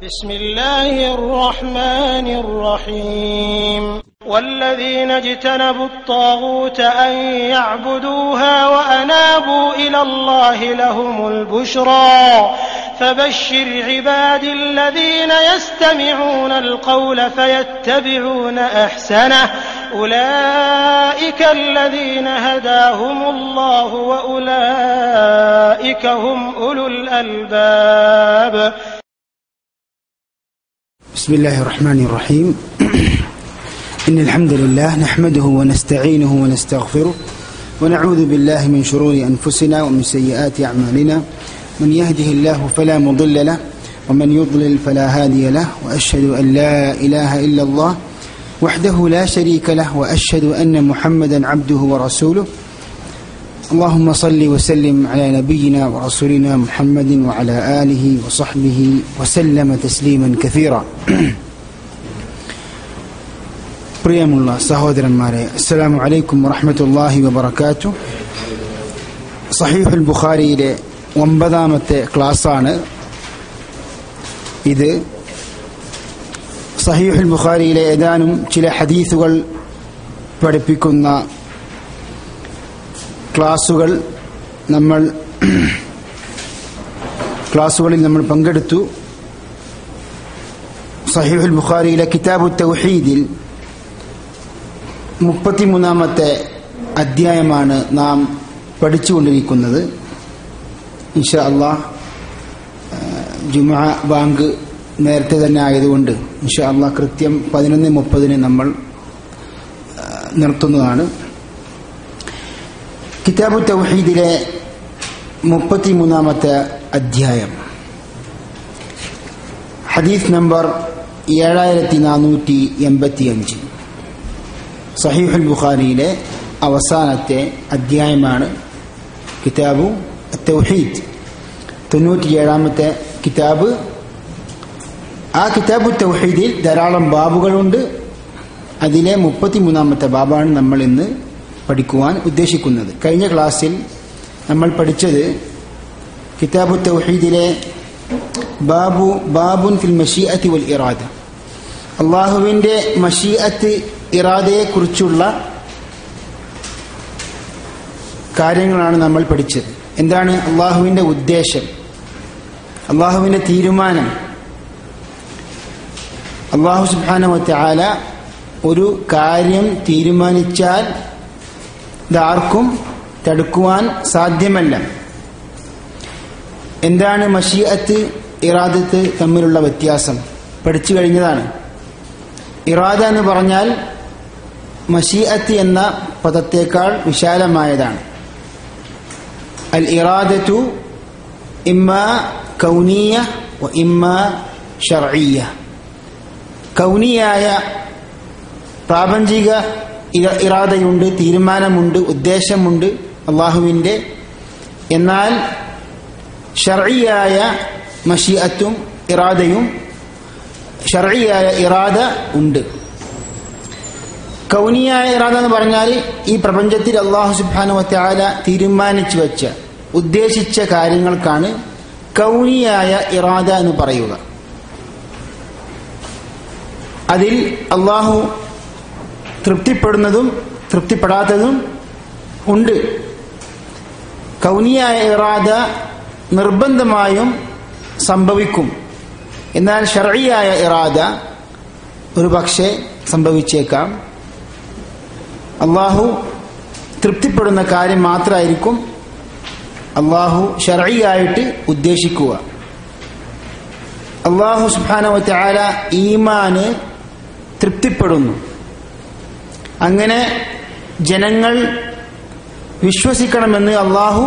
بسم الله الرحمن الرحيم والذين اجتنبوا الطاغوت أن يعبدوها وأنابوا إلى الله لهم البشرى فبشر عبادي الذين يستمعون القول فيتبعون أحسنه أولئك الذين هداهم الله وأولئك هم أولو الألباب بسم الله الرحمن الرحيم إن الحمد لله نحمده ونستعينه ونستغفره ونعوذ بالله من شرور أنفسنا ومن سيئات أعمالنا من يهده الله فلا مضل له ومن يضلل فلا هادي له وأشهد أن لا إله إلا الله وحده لا شريك له وأشهد أن محمدا عبده ورسوله اللهم صل وسلم على نبينا ورسولنا محمد وعلى آله وصحبه وسلم تسليما كثيرا പ്രിയമുള്ള സഹോദരന്മാരെ അസ്സലാമു അലൈക്കും വറഹമത്തല്ലാഹി വബർക്കാറ്റു സഹീഹുൽ ബുഖാരിയിലെ ഒമ്പതാമത്തെ ക്ലാസ്സാണ് ഇത് സഹീഹുൽ ബുഖാരിയിലെ ഏതാനും ചില ഹദീസുകൾ പഠിപ്പിക്കുന്ന ക്ലാസുകൾ നമ്മൾ ക്ലാസുകളിൽ നമ്മൾ പങ്കെടുത്തു സഹീഹുൽ ബുഖാരിയിലെ കിതാബു തൗഹീദിൽ മുപ്പത്തിമൂന്നാമത്തെ അധ്യായമാണ് നാം പഠിച്ചുകൊണ്ടിരിക്കുന്നത് ഇൻഷാ അള്ളാഹ് ജുമാ ബാങ്ക് നേരത്തെ തന്നെ ആയതുകൊണ്ട് ഇൻഷാ അള്ളാഹ് കൃത്യം പതിനൊന്ന് മുപ്പതിന് നമ്മൾ നിർത്തുന്നതാണ് കിതാബു തൗഹീദിലെ മുപ്പത്തിമൂന്നാമത്തെ അധ്യായം ഹദീസ് നമ്പർ ഏഴായിരത്തി നാനൂറ്റി എൺപത്തി അഞ്ച് സഹീഹുൽ ബുഖാരിയിലെ അവസാനത്തെ അധ്യായമാണ് കിതാബു തൗഹീദ് തൊണ്ണൂറ്റിയേഴാമത്തെ കിതാബ് ആ കിതാബു തൗഹീദിൽ ധാരാളം ബാബുകളുണ്ട് അതിലെ മുപ്പത്തിമൂന്നാമത്തെ ബാബാണ് നമ്മൾ ഇന്ന് പഠിക്കുവാൻ ഉദ്ദേശിക്കുന്നത് കഴിഞ്ഞ ക്ലാസ്സിൽ നമ്മൾ പഠിച്ചത് കിതാബു തൗഹീദിലെ ബാബു ബാബുൻ ഫിൽ മഷീഅത്തി വൽ ഇറാദ അള്ളാഹുവിൻ്റെ മഷീഅത്ത് ഇറാദയെക്കുറിച്ചുള്ള കാര്യങ്ങളാണ് നമ്മൾ പഠിച്ചത് എന്താണ് അള്ളാഹുവിൻ്റെ ഉദ്ദേശം അള്ളാഹുവിൻ്റെ തീരുമാനം അള്ളാഹു സുബാനവത്തെ ആല ഒരു കാര്യം തീരുമാനിച്ചാൽ ഇതാർക്കും തടുക്കുവാൻ സാധ്യമല്ല എന്താണ് മഷീഅത്ത് ഇറാദത്ത് തമ്മിലുള്ള വ്യത്യാസം പഠിച്ചു കഴിഞ്ഞതാണ് ഇറാദ എന്ന് പറഞ്ഞാൽ മഷീഅത്ത് എന്ന പദത്തേക്കാൾ വിശാലമായതാണ് അൽ ഇറാദത്തു ഇമ്മ കൗനീയ ഇമ്മ ഷർഈയ കൗനിയായ പ്രാപഞ്ചിക ഇറാദയുണ്ട് തീരുമാനമുണ്ട് ഉദ്ദേശമുണ്ട് അള്ളാഹുവിൻ്റെ എന്നാൽ ഷർഈയായ മഷിയത്തും ഇറാദയും ഷർഈയായ ഇറാദ ഉണ്ട് കൗനിയായ ഇറാദ എന്ന് പറഞ്ഞാൽ ഈ പ്രപഞ്ചത്തിൽ അള്ളാഹു സുബാനുവത്തെ ആല തീരുമാനിച്ചു വെച്ച ഉദ്ദേശിച്ച കാര്യങ്ങൾക്കാണ് കൗനിയായ ഇറാദ എന്ന് പറയുക അതിൽ അള്ളാഹു തൃപ്തിപ്പെടുന്നതും തൃപ്തിപ്പെടാത്തതും ഉണ്ട് കൗനിയായ ഇറാദ നിർബന്ധമായും സംഭവിക്കും എന്നാൽ ഷർഴിയായ ഇറാദ ഒരു പക്ഷേ സംഭവിച്ചേക്കാം അള്ളാഹു തൃപ്തിപ്പെടുന്ന കാര്യം മാത്രമായിരിക്കും അള്ളാഹു ഷർഴിയായിട്ട് ഉദ്ദേശിക്കുക അള്ളാഹു സുബാനവത്തെ ആല ഈമാന് തൃപ്തിപ്പെടുന്നു അങ്ങനെ ജനങ്ങൾ വിശ്വസിക്കണമെന്ന് അള്ളാഹു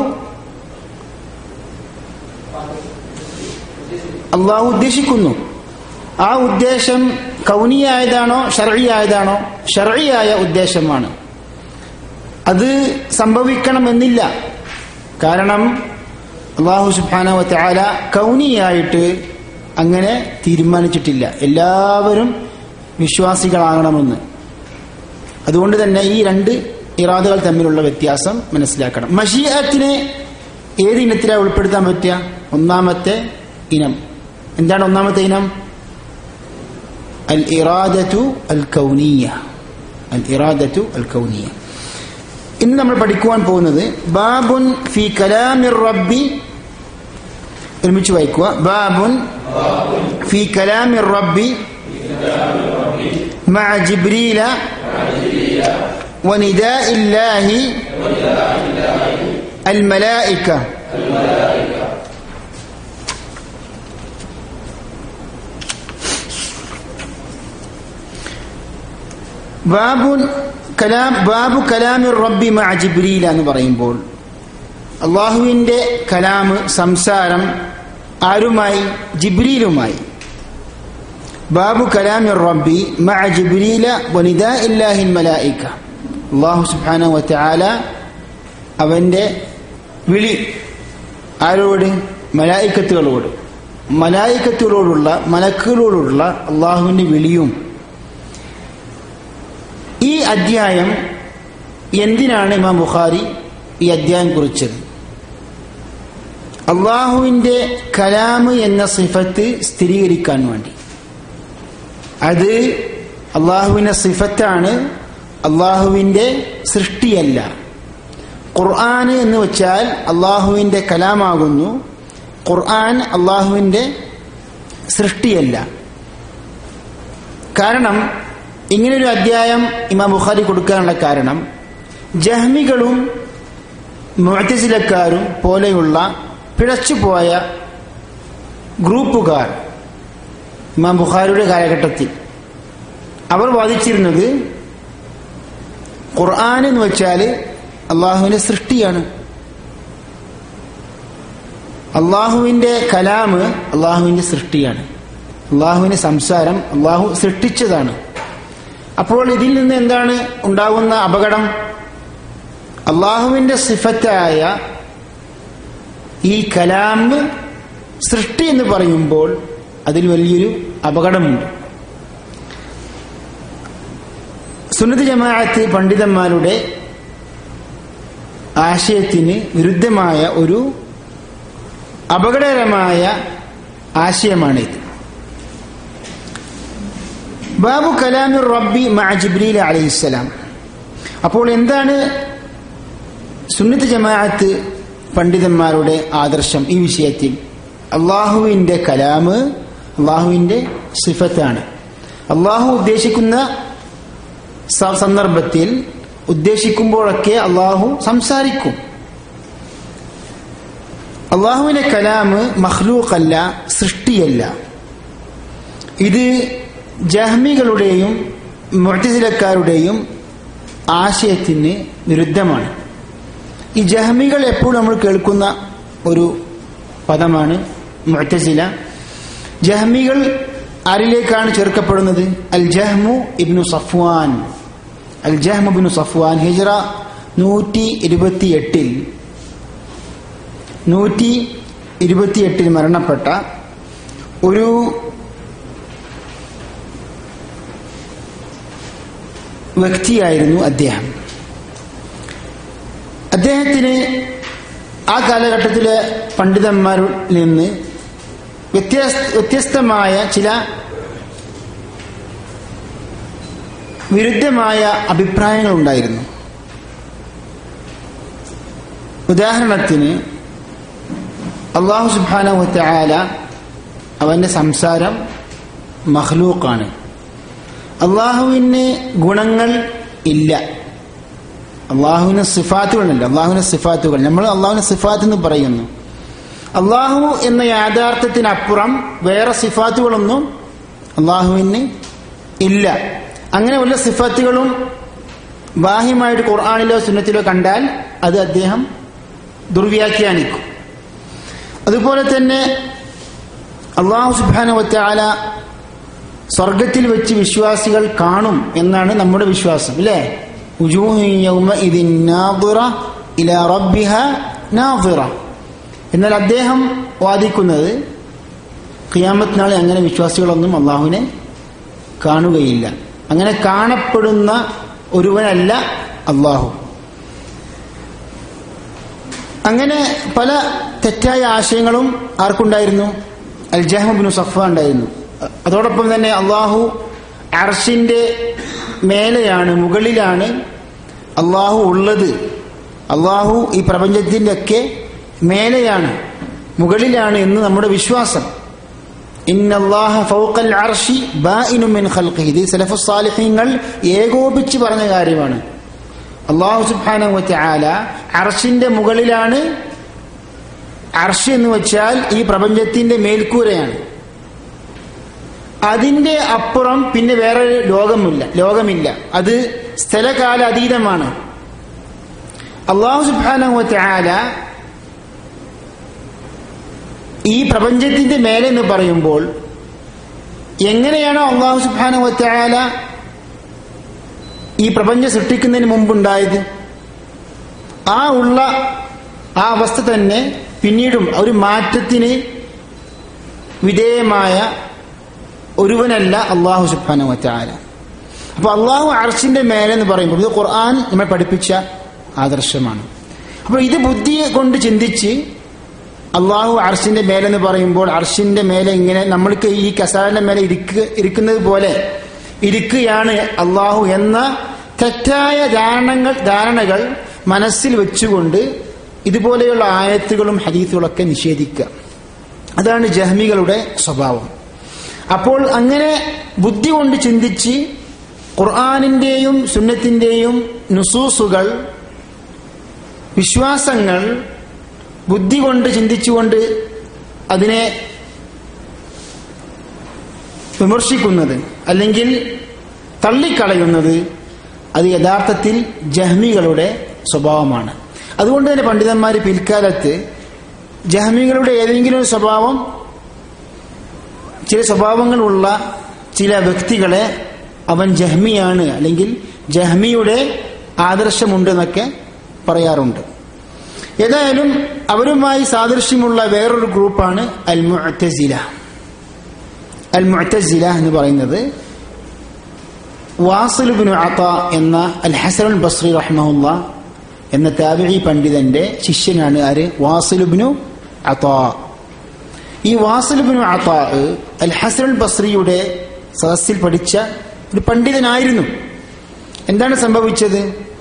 അള്ളാഹു ഉദ്ദേശിക്കുന്നു ആ ഉദ്ദേശം കൗനിയായതാണോ ഷർഴിയായതാണോ ഷർഴിയായ ഉദ്ദേശമാണ് അത് സംഭവിക്കണമെന്നില്ല കാരണം അള്ളാഹു സുബാനവത്തെ ആല കൗനിയായിട്ട് അങ്ങനെ തീരുമാനിച്ചിട്ടില്ല എല്ലാവരും വിശ്വാസികളാകണമെന്ന് അതുകൊണ്ട് തന്നെ ഈ രണ്ട് ഇറാദകൾ തമ്മിലുള്ള വ്യത്യാസം മനസ്സിലാക്കണം മഷീഅത്തിനെ ഏത് ഇനത്തിലാണ് ഉൾപ്പെടുത്താൻ പറ്റുക ഒന്നാമത്തെ ഇനം എന്താണ് ഒന്നാമത്തെ ഇനം അൽ ഇറാദത്തു അൽ കൗനീയ അൽ ഇറാദത്തു അൽ കൗനീയ ഇന്ന് നമ്മൾ പഠിക്കുവാൻ പോകുന്നത് ബാബുൻ ഫി കലാമിർ റബ്ബി ഒരുമിച്ച് വായിക്കുക ബാബുൻ ഫി കലാമിർ റബ്ബി مع جبريل ونداء الله الملائكة ബാബുൻ കലാം ബാബു കലാമി റബ്ബി മഅ ജിബ്രീല എന്ന് പറയുമ്പോൾ അള്ളാഹുവിന്റെ കലാമ് സംസാരം ആരുമായി ജിബ്രീലുമായി ബാബു കലാമി റബ്ബി മഅ ജിബ്രീല വനിദാ ഇല്ലാഹിൽ മലായിക്ക അള്ളാഹു സുബ്ഹാനഹു വതആല അവന്റെ വിളി ആരോട് മലായിക്കത്തുകളോട് മലായിക്കത്തുകളോടുള്ള മലക്കുകളോടുള്ള അള്ളാഹുവിന്റെ വിളിയും ഈ അധ്യായം എന്തിനാണ് ഇമാം ബുഖാരി ഈ അധ്യായം കുറിച്ചത് അള്ളാഹുവിന്റെ കലാമ് എന്ന സിഫത്ത് സ്ഥിരീകരിക്കാൻ വേണ്ടി അത് അള്ളാഹുവിന്റെ സിഫത്താണ് അള്ളാഹുവിന്റെ സൃഷ്ടിയല്ല ഖുർആൻ എന്ന് വെച്ചാൽ അള്ളാഹുവിന്റെ കലാമാകുന്നു ഖുർആൻ അള്ളാഹുവിന്റെ സൃഷ്ടിയല്ല കാരണം ഇങ്ങനൊരു അധ്യായം ഇമാം ബുഖാരി കൊടുക്കാനുള്ള കാരണം ജഹ്മികളും മുഅത്തസിലക്കാരും പോലെയുള്ള പിഴച്ചുപോയ ഗ്രൂപ്പുകാർ ഇമാം ബുഖാരിയുടെ കാലഘട്ടത്തിൽ അവർ വാദിച്ചിരുന്നത് ഖുർആൻ എന്ന് വെച്ചാൽ അള്ളാഹുവിന്റെ സൃഷ്ടിയാണ് അള്ളാഹുവിന്റെ കലാമ് അള്ളാഹുവിന്റെ സൃഷ്ടിയാണ് അള്ളാഹുവിന്റെ സംസാരം അള്ളാഹു സൃഷ്ടിച്ചതാണ് അപ്പോൾ ഇതിൽ നിന്ന് എന്താണ് ഉണ്ടാകുന്ന അപകടം അള്ളാഹുവിന്റെ സിഫത്തായ ഈ കലാം സൃഷ്ടി എന്ന് പറയുമ്പോൾ അതിൽ വലിയൊരു അപകടമുണ്ട് സുന്നത്ത് ജമാഅത്ത് പണ്ഡിതന്മാരുടെ ആശയത്തിന് വിരുദ്ധമായ ഒരു അപകടകരമായ ആശയമാണിത് ബാബു കലാമി റബ്ബി മഅ ജിബ്രീൽ അലൈഹിസ്സലാം അപ്പോൾ എന്താണ് സുന്നത്ത് ജമാഅത്ത് പണ്ഡിതന്മാരുടെ ആദർശം ഈ വിഷയത്തിൽ അള്ളാഹുവിന്റെ കലാമ് അള്ളാഹുവിന്റെ സിഫത്താണ് അള്ളാഹു ഉദ്ദേശിക്കുന്ന സന്ദർഭത്തിൽ ഉദ്ദേശിക്കുമ്പോഴൊക്കെ അള്ളാഹു സംസാരിക്കും അള്ളാഹുവിന്റെ കലാമ് മഹ്ലൂഖല്ല സൃഷ്ടിയല്ല ഇത് ജഹ്മികളുടെയും മുഴത്തിസിലക്കാരുടെയും ആശയത്തിന് വിരുദ്ധമാണ് ഈ ജഹ്മികൾ എപ്പോഴും നമ്മൾ കേൾക്കുന്ന ഒരു പദമാണ് മുഴത്തസില ജഹ്മികൾ ആരിലേക്കാണ് ചേർക്കപ്പെടുന്നത് അൽ ജഹ്മു ഇബ്നു സഫ്വാൻ അൽ ജഹ്മു ഇബ്നു സഫ്വാൻ ഹിജറ നൂറ്റി ഇരുപത്തി എട്ടിൽ നൂറ്റി ഇരുപത്തിയെട്ടിൽ മരണപ്പെട്ട ഒരു വ്യക്തിയായിരുന്നു അദ്ദേഹം അദ്ദേഹത്തിന് ആ കാലഘട്ടത്തിലെ പണ്ഡിതന്മാരിൽ നിന്ന് വ്യത്യസ്ത വ്യത്യസ്തമായ ചില വിരുദ്ധമായ അഭിപ്രായങ്ങൾ ഉണ്ടായിരുന്നു ഉദാഹരണത്തിന് അള്ളാഹു സുബാനവത്ത ആല അവന്റെ സംസാരം മഹ്ലൂക്കാണ് അള്ളാഹുവിന് ഗുണങ്ങൾ ഇല്ല അള്ളാഹുവിന് സിഫാത്തുകളുണ്ട് അള്ളാഹുവിന് സിഫാത്തുകൾ നമ്മൾ അള്ളാഹുവിന് സിഫാത്ത് എന്ന് പറയുന്നു അള്ളാഹു എന്ന യാഥാർത്ഥ്യത്തിനപ്പുറം വേറെ സിഫാത്തുകളൊന്നും അള്ളാഹുവിന് ഇല്ല അങ്ങനെ വല്ല സിഫാത്തുകളും ബാഹ്യമായിട്ട് ഖുർആാനിലോ സുന്നത്തിലോ കണ്ടാൽ അത് അദ്ദേഹം ദുർവ്യാഖ്യാനിക്കും അതുപോലെ തന്നെ അള്ളാഹു സുബാന സ്വർഗത്തിൽ വെച്ച് വിശ്വാസികൾ കാണും എന്നാണ് നമ്മുടെ വിശ്വാസം അല്ലേ എന്നാൽ അദ്ദേഹം വാദിക്കുന്നത് ഖിയാമത്ത് നാളെ അങ്ങനെ വിശ്വാസികളൊന്നും അള്ളാഹുവിനെ കാണുകയില്ല അങ്ങനെ കാണപ്പെടുന്ന ഒരുവനല്ല അള്ളാഹു അങ്ങനെ പല തെറ്റായ ആശയങ്ങളും ആർക്കുണ്ടായിരുന്നു അൽ ജഹ്മുബിനു സഫ ഉണ്ടായിരുന്നു അതോടൊപ്പം തന്നെ അള്ളാഹു അർഷിന്റെ മേലെയാണ് മുകളിലാണ് അള്ളാഹു ഉള്ളത് അള്ളാഹു ഈ പ്രപഞ്ചത്തിന്റെ ഒക്കെ മേലെയാണ് മുകളിലാണ് എന്ന് നമ്മുടെ വിശ്വാസം ഇന്നല്ലാഹ ഫൗഖൽ അർഷി ബാഇനു മിൻ ഖൽഖിഹി ഇത് സലഫു സാലിഹീങ്ങൾ ഏകോപിച്ച് പറഞ്ഞ കാര്യമാണ് അള്ളാഹു സുബ്ഹാനഹു വതആല അർഷിന്റെ മുകളിലാണ് അർഷ് എന്ന് വെച്ചാൽ ഈ പ്രപഞ്ചത്തിന്റെ മേൽക്കൂരയാണ് അതിന്റെ അപ്പുറം പിന്നെ വേറെ ലോകമില്ല ലോകമില്ല അത് സ്ഥലകാല അതീതമാണ് അള്ളാഹു സുബ്ഹാനഹു വതആല ഈ പ്രപഞ്ചത്തിന്റെ മേലെ എന്ന് പറയുമ്പോൾ എങ്ങനെയാണോ അള്ളാഹു സുബ്ഹാനഹു വതആല ഈ പ്രപഞ്ചം സൃഷ്ടിക്കുന്നതിന് മുമ്പുണ്ടായത് ആ ഉള്ള ആ അവസ്ഥ തന്നെ പിന്നീടും ഒരു മാറ്റത്തിന് വിധേയമായ ഒരുവനല്ല അള്ളാഹു സുബ്ഹാനഹു വതആല അപ്പൊ അള്ളാഹു അർഷിന്റെ മേലെ എന്ന് പറയുമ്പോൾ ഇത് ഖുർആൻ നമ്മൾ പഠിപ്പിച്ച ആദർശമാണ് അപ്പോൾ ഇത് ബുദ്ധിയെ കൊണ്ട് ചിന്തിച്ച് അള്ളാഹു അർഷിന്റെ മേലെ എന്ന് പറയുമ്പോൾ അർഷിന്റെ മേലെ ഇങ്ങനെ നമ്മൾക്ക് ഈ കസാലിന്റെ മേലെ ഇരിക്കുക ഇരിക്കുന്നത് പോലെ ഇരിക്കുകയാണ് അള്ളാഹു എന്ന തെറ്റായ ധാരണകൾ ധാരണകൾ മനസ്സിൽ വെച്ചുകൊണ്ട് ഇതുപോലെയുള്ള ആയത്തുകളും ഹദീസുകളൊക്കെ നിഷേധിക്കുക അതാണ് ജഹ്മികളുടെ സ്വഭാവം അപ്പോൾ അങ്ങനെ ബുദ്ധി കൊണ്ട് ചിന്തിച്ച് ഖുർആാനിന്റെയും സുന്നത്തിന്റെയും നുസൂസുകൾ വിശ്വാസങ്ങൾ ബുദ്ധി കൊണ്ട് ചിന്തിച്ചുകൊണ്ട് അതിനെ വിമർശിക്കുന്നത് അല്ലെങ്കിൽ തള്ളിക്കളയുന്നത് അത് യഥാർത്ഥത്തിൽ ജഹ്മികളുടെ സ്വഭാവമാണ് അതുകൊണ്ട് തന്നെ പണ്ഡിതന്മാർ പിൽക്കാലത്ത് ജഹ്മികളുടെ ഏതെങ്കിലും ഒരു സ്വഭാവം ചില സ്വഭാവങ്ങളുള്ള ചില വ്യക്തികളെ അവൻ ജഹ്മിയാണ് അല്ലെങ്കിൽ ജഹ്മിയുടെ ആദർശമുണ്ടെന്നൊക്കെ പറയാറുണ്ട് ഏതായാലും അവരുമായി സാദൃശ്യമുള്ള വേറൊരു ഗ്രൂപ്പാണ് അൽ മുഅത്തസില അൽ മുഅത്തസില എന്ന് പറയുന്നത് വാസിലുബിന് അത്ത എന്ന അൽ ഹസൻ ബസ്രി റഹ്മുല്ല എന്ന താബിഴി പണ്ഡിതന്റെ ശിഷ്യനാണ് ആര് വാസിലുബിനു അത്ത ഈ വാസിലുബിനു അത്ത അൽ ഹസൻ ബസ്രിയുടെ സദസ്സിൽ പഠിച്ച ഒരു പണ്ഡിതനായിരുന്നു എന്താണ് സംഭവിച്ചത്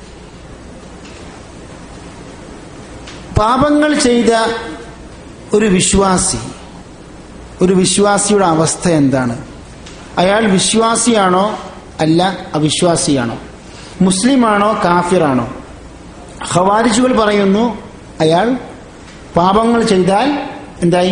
പാപങ്ങൾ ചെയ്ത ഒരു വിശ്വാസി ഒരു വിശ്വാസിയുടെ അവസ്ഥ എന്താണ് അയാൾ വിശ്വാസിയാണോ അല്ല അവിശ്വാസിയാണോ മുസ്ലിമാണോ കാഫിറാണോ ഖവാരിജുകൾ പറയുന്നു അയാൾ പാപങ്ങൾ ചെയ്താൽ എന്തായി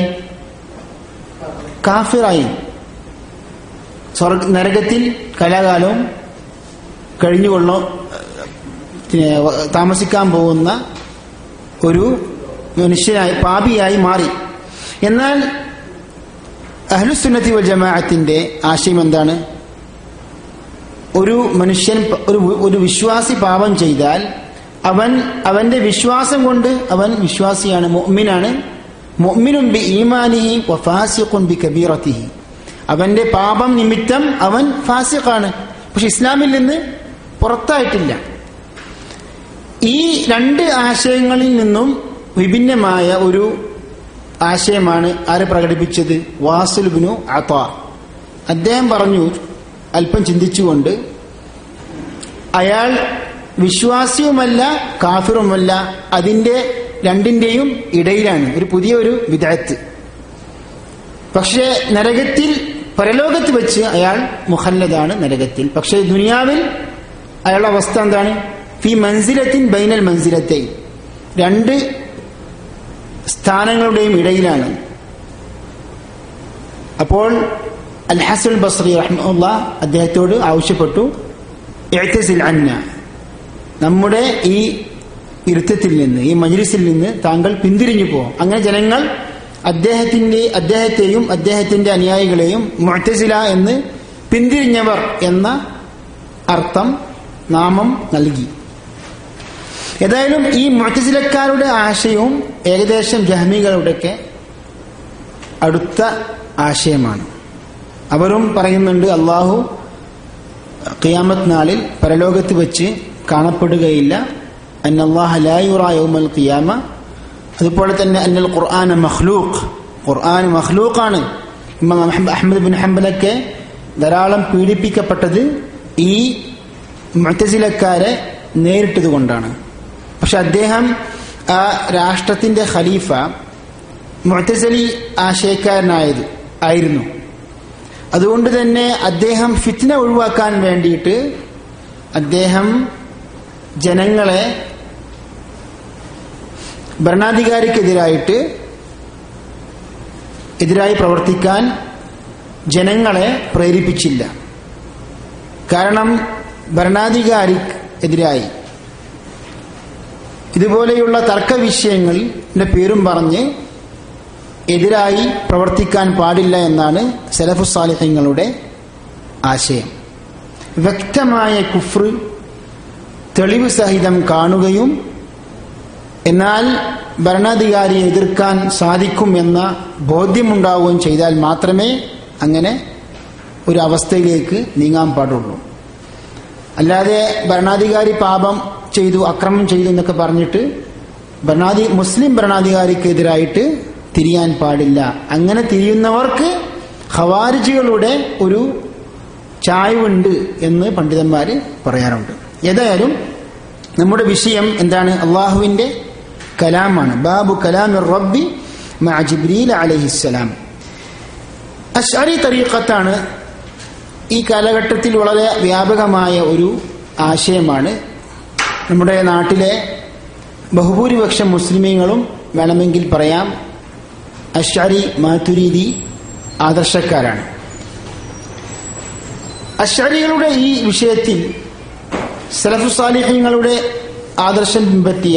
കാഫിറായി സ്വർഗ നരകത്തിൽ കലാകാലവും കഴിഞ്ഞുകൊള്ളോ പിന്നെ താമസിക്കാൻ പോകുന്ന ഒരു മനുഷ്യനായി പാപിയായി മാറി എന്നാൽ അഹ്ലുസുന്നത്തി വൽ ജമാഅത്തിന്റെ ആശയം എന്താണ് ഒരു മനുഷ്യൻ ഒരു ഒരു വിശ്വാസി പാപം ചെയ്താൽ അവൻ അവന്റെ വിശ്വാസം കൊണ്ട് അവൻ വിശ്വാസിയാണ് മുഅ്മിനാണ് മുഅ്മിനും ബി ഈമാനിഹി വഫാസിഖുൻ ബി കബീറത്തിഹി അവന്റെ പാപം നിമിത്തം അവൻ ഫാസിഖാണ് പക്ഷെ ഇസ്ലാമിൽ നിന്ന് പുറത്തായിട്ടില്ല ഈ രണ്ട് ആശയങ്ങളിൽ നിന്നും വിഭിന്നമായ ഒരു ആശയമാണ് ആര് പ്രകടിപ്പിച്ചത് വാസുലുബിനു അത്ത അദ്ദേഹം പറഞ്ഞു അല്പം ചിന്തിച്ചുകൊണ്ട് അയാൾ വിശ്വാസിയുമല്ല കാഫിറുമല്ല അതിന്റെ രണ്ടിന്റെയും ഇടയിലാണ് ഒരു പുതിയ ഒരു വിദഗ്ധ് പക്ഷേ നരകത്തിൽ പരലോകത്ത് വെച്ച് അയാൾ മുഹല്ലതാണ് നരകത്തിൽ പക്ഷേ ദുനിയാവിൽ അയാളുടെ അവസ്ഥ എന്താണ് ഫി മൻസിലത്തിൻ ബൈനൽ മൻസിലത്തെ രണ്ട് സ്ഥാനങ്ങളുടെയും ഇടയിലാണ് അപ്പോൾ അൽ ഹസുൽ ബസ്രി റഹ്മുല്ല അദ്ദേഹത്തോട് ആവശ്യപ്പെട്ടു എഴുത്തസിൽ അന്ന നമ്മുടെ ഈ ഇരുത്തത്തിൽ നിന്ന് ഈ മജ്ലിസിൽ നിന്ന് താങ്കൾ പിന്തിരിഞ്ഞു പോകും അങ്ങനെ ജനങ്ങൾ അദ്ദേഹത്തിന്റെ അദ്ദേഹത്തെയും അദ്ദേഹത്തിന്റെ അനുയായികളെയും മുഅ്തസില എന്ന് പിന്തിരിഞ്ഞവർ എന്ന അർത്ഥം നാമം നൽകി ഏതായാലും ഈ മുഅ്തസിലക്കാരുടെ ആശയവും ഏകദേശം ജഹ്മികളുടെയൊക്കെ അടുത്ത ആശയമാണ് അവരും പറയുന്നുണ്ട് അള്ളാഹു ഖിയാമത്ത് നാളിൽ പരലോകത്ത് വെച്ച് കാണപ്പെടുകയില്ല അന്നല്ലാഹ ലായുറായൗമൽ ഖിയാമ അതുപോലെ തന്നെ അന്നൽ ഖുർആൻ മഖ്ലൂഖ് ഖുർആൻ മഖ്ലൂഖാണ് ഇമാം അഹമ്മദ് ബിൻ ഹംബലൊക്കെ ധാരാളം പീഡിപ്പിക്കപ്പെട്ടത് ഈ മുത്തസിലക്കാരെ നേരിട്ടത് കൊണ്ടാണ് പക്ഷെ അദ്ദേഹം ആ രാഷ്ട്രത്തിന്റെ ഖലീഫ മുത്തസലി ആശയക്കാരനായത് ആയിരുന്നു അതുകൊണ്ട് തന്നെ അദ്ദേഹം ഫിറ്റ്ന ഒഴിവാക്കാൻ വേണ്ടിയിട്ട് അദ്ദേഹം ജനങ്ങളെ ഭരണാധികാരിക്കെതിരായിട്ട് എതിരായി പ്രവർത്തിക്കാൻ ജനങ്ങളെ പ്രേരിപ്പിച്ചില്ല കാരണം ഭരണാധികാരിക്കെതിരായി ഇതുപോലെയുള്ള തർക്ക വിഷയങ്ങളുടെ പേരും പറഞ്ഞ് എതിരായി പ്രവർത്തിക്കാൻ പാടില്ല എന്നാണ് സലഫുസാലിഹ്യങ്ങളുടെ ആശയം വ്യക്തമായ കുഫ്ർ തെളിവ് സഹിതം കാണുകയും എന്നാൽ ഭരണാധികാരിയെ എതിർക്കാൻ സാധിക്കും എന്ന ബോധ്യമുണ്ടാവുകയും ചെയ്താൽ മാത്രമേ അങ്ങനെ ഒരു അവസ്ഥയിലേക്ക് നീങ്ങാൻ പാടുള്ളൂ അല്ലാതെ ഭരണാധികാരി പാപം ചെയ്തു അക്രമം ചെയ്തു എന്നൊക്കെ പറഞ്ഞിട്ട് ഭരണാധി മുസ്ലിം ഭരണാധികാരിക്കെതിരായിട്ട് തിരിയാൻ പാടില്ല അങ്ങനെ തിരിയുന്നവർക്ക് ഖവാരിജികളുടെ ഒരു ചായ്വുണ്ട് എന്ന് പണ്ഡിതന്മാര് പറയാറുണ്ട് ഏതായാലും നമ്മുടെ വിഷയം എന്താണ് അള്ളാഹുവിന്റെ കലാമാണ് ബാബു കലാമിർ റബ്ബി മഅ ജിബ്രീൽ അലൈഹിസ്സലാം അഷ്അരി തരീഖത്താണ് ഈ കാലഘട്ടത്തിൽ വളരെ വ്യാപകമായ ഒരു ആശയമാണ് നമ്മുടെ നാട്ടിലെ ബഹുഭൂരിപക്ഷം മുസ്ലിമീങ്ങളും വേണമെങ്കിൽ പറയാം അഷ്അരി മാതുരീദി ആദർശക്കാരാണ് അഷ്അരികളുടെ ഈ വിഷയത്തിൽ സലഫുസാലിഹ്യങ്ങളുടെ ആദർശം പിൻപറ്റിയ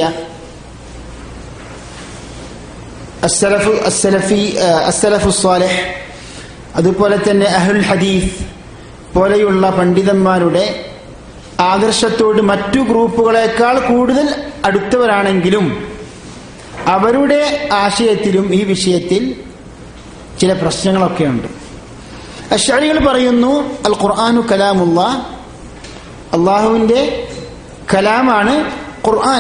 അസ്സലഫു അസ്സലഫി അസ്സലഫു സ്വാലിഹ് അതുപോലെ തന്നെ അഹുൽ ഹദീഫ് പോലെയുള്ള പണ്ഡിതന്മാരുടെ ആദർശത്തോട് മറ്റു ഗ്രൂപ്പുകളെക്കാൾ കൂടുതൽ അടുത്തവരാണെങ്കിലും അവരുടെ ആശയത്തിലും ഈ വിഷയത്തിൽ ചില പ്രശ്നങ്ങളൊക്കെയുണ്ട് അഷാരികൾ പറയുന്നു അൽ ഖുർആാനു കലാമുള്ള അള്ളാഹുവിന്റെ കലാമാണ് ഖുർആൻ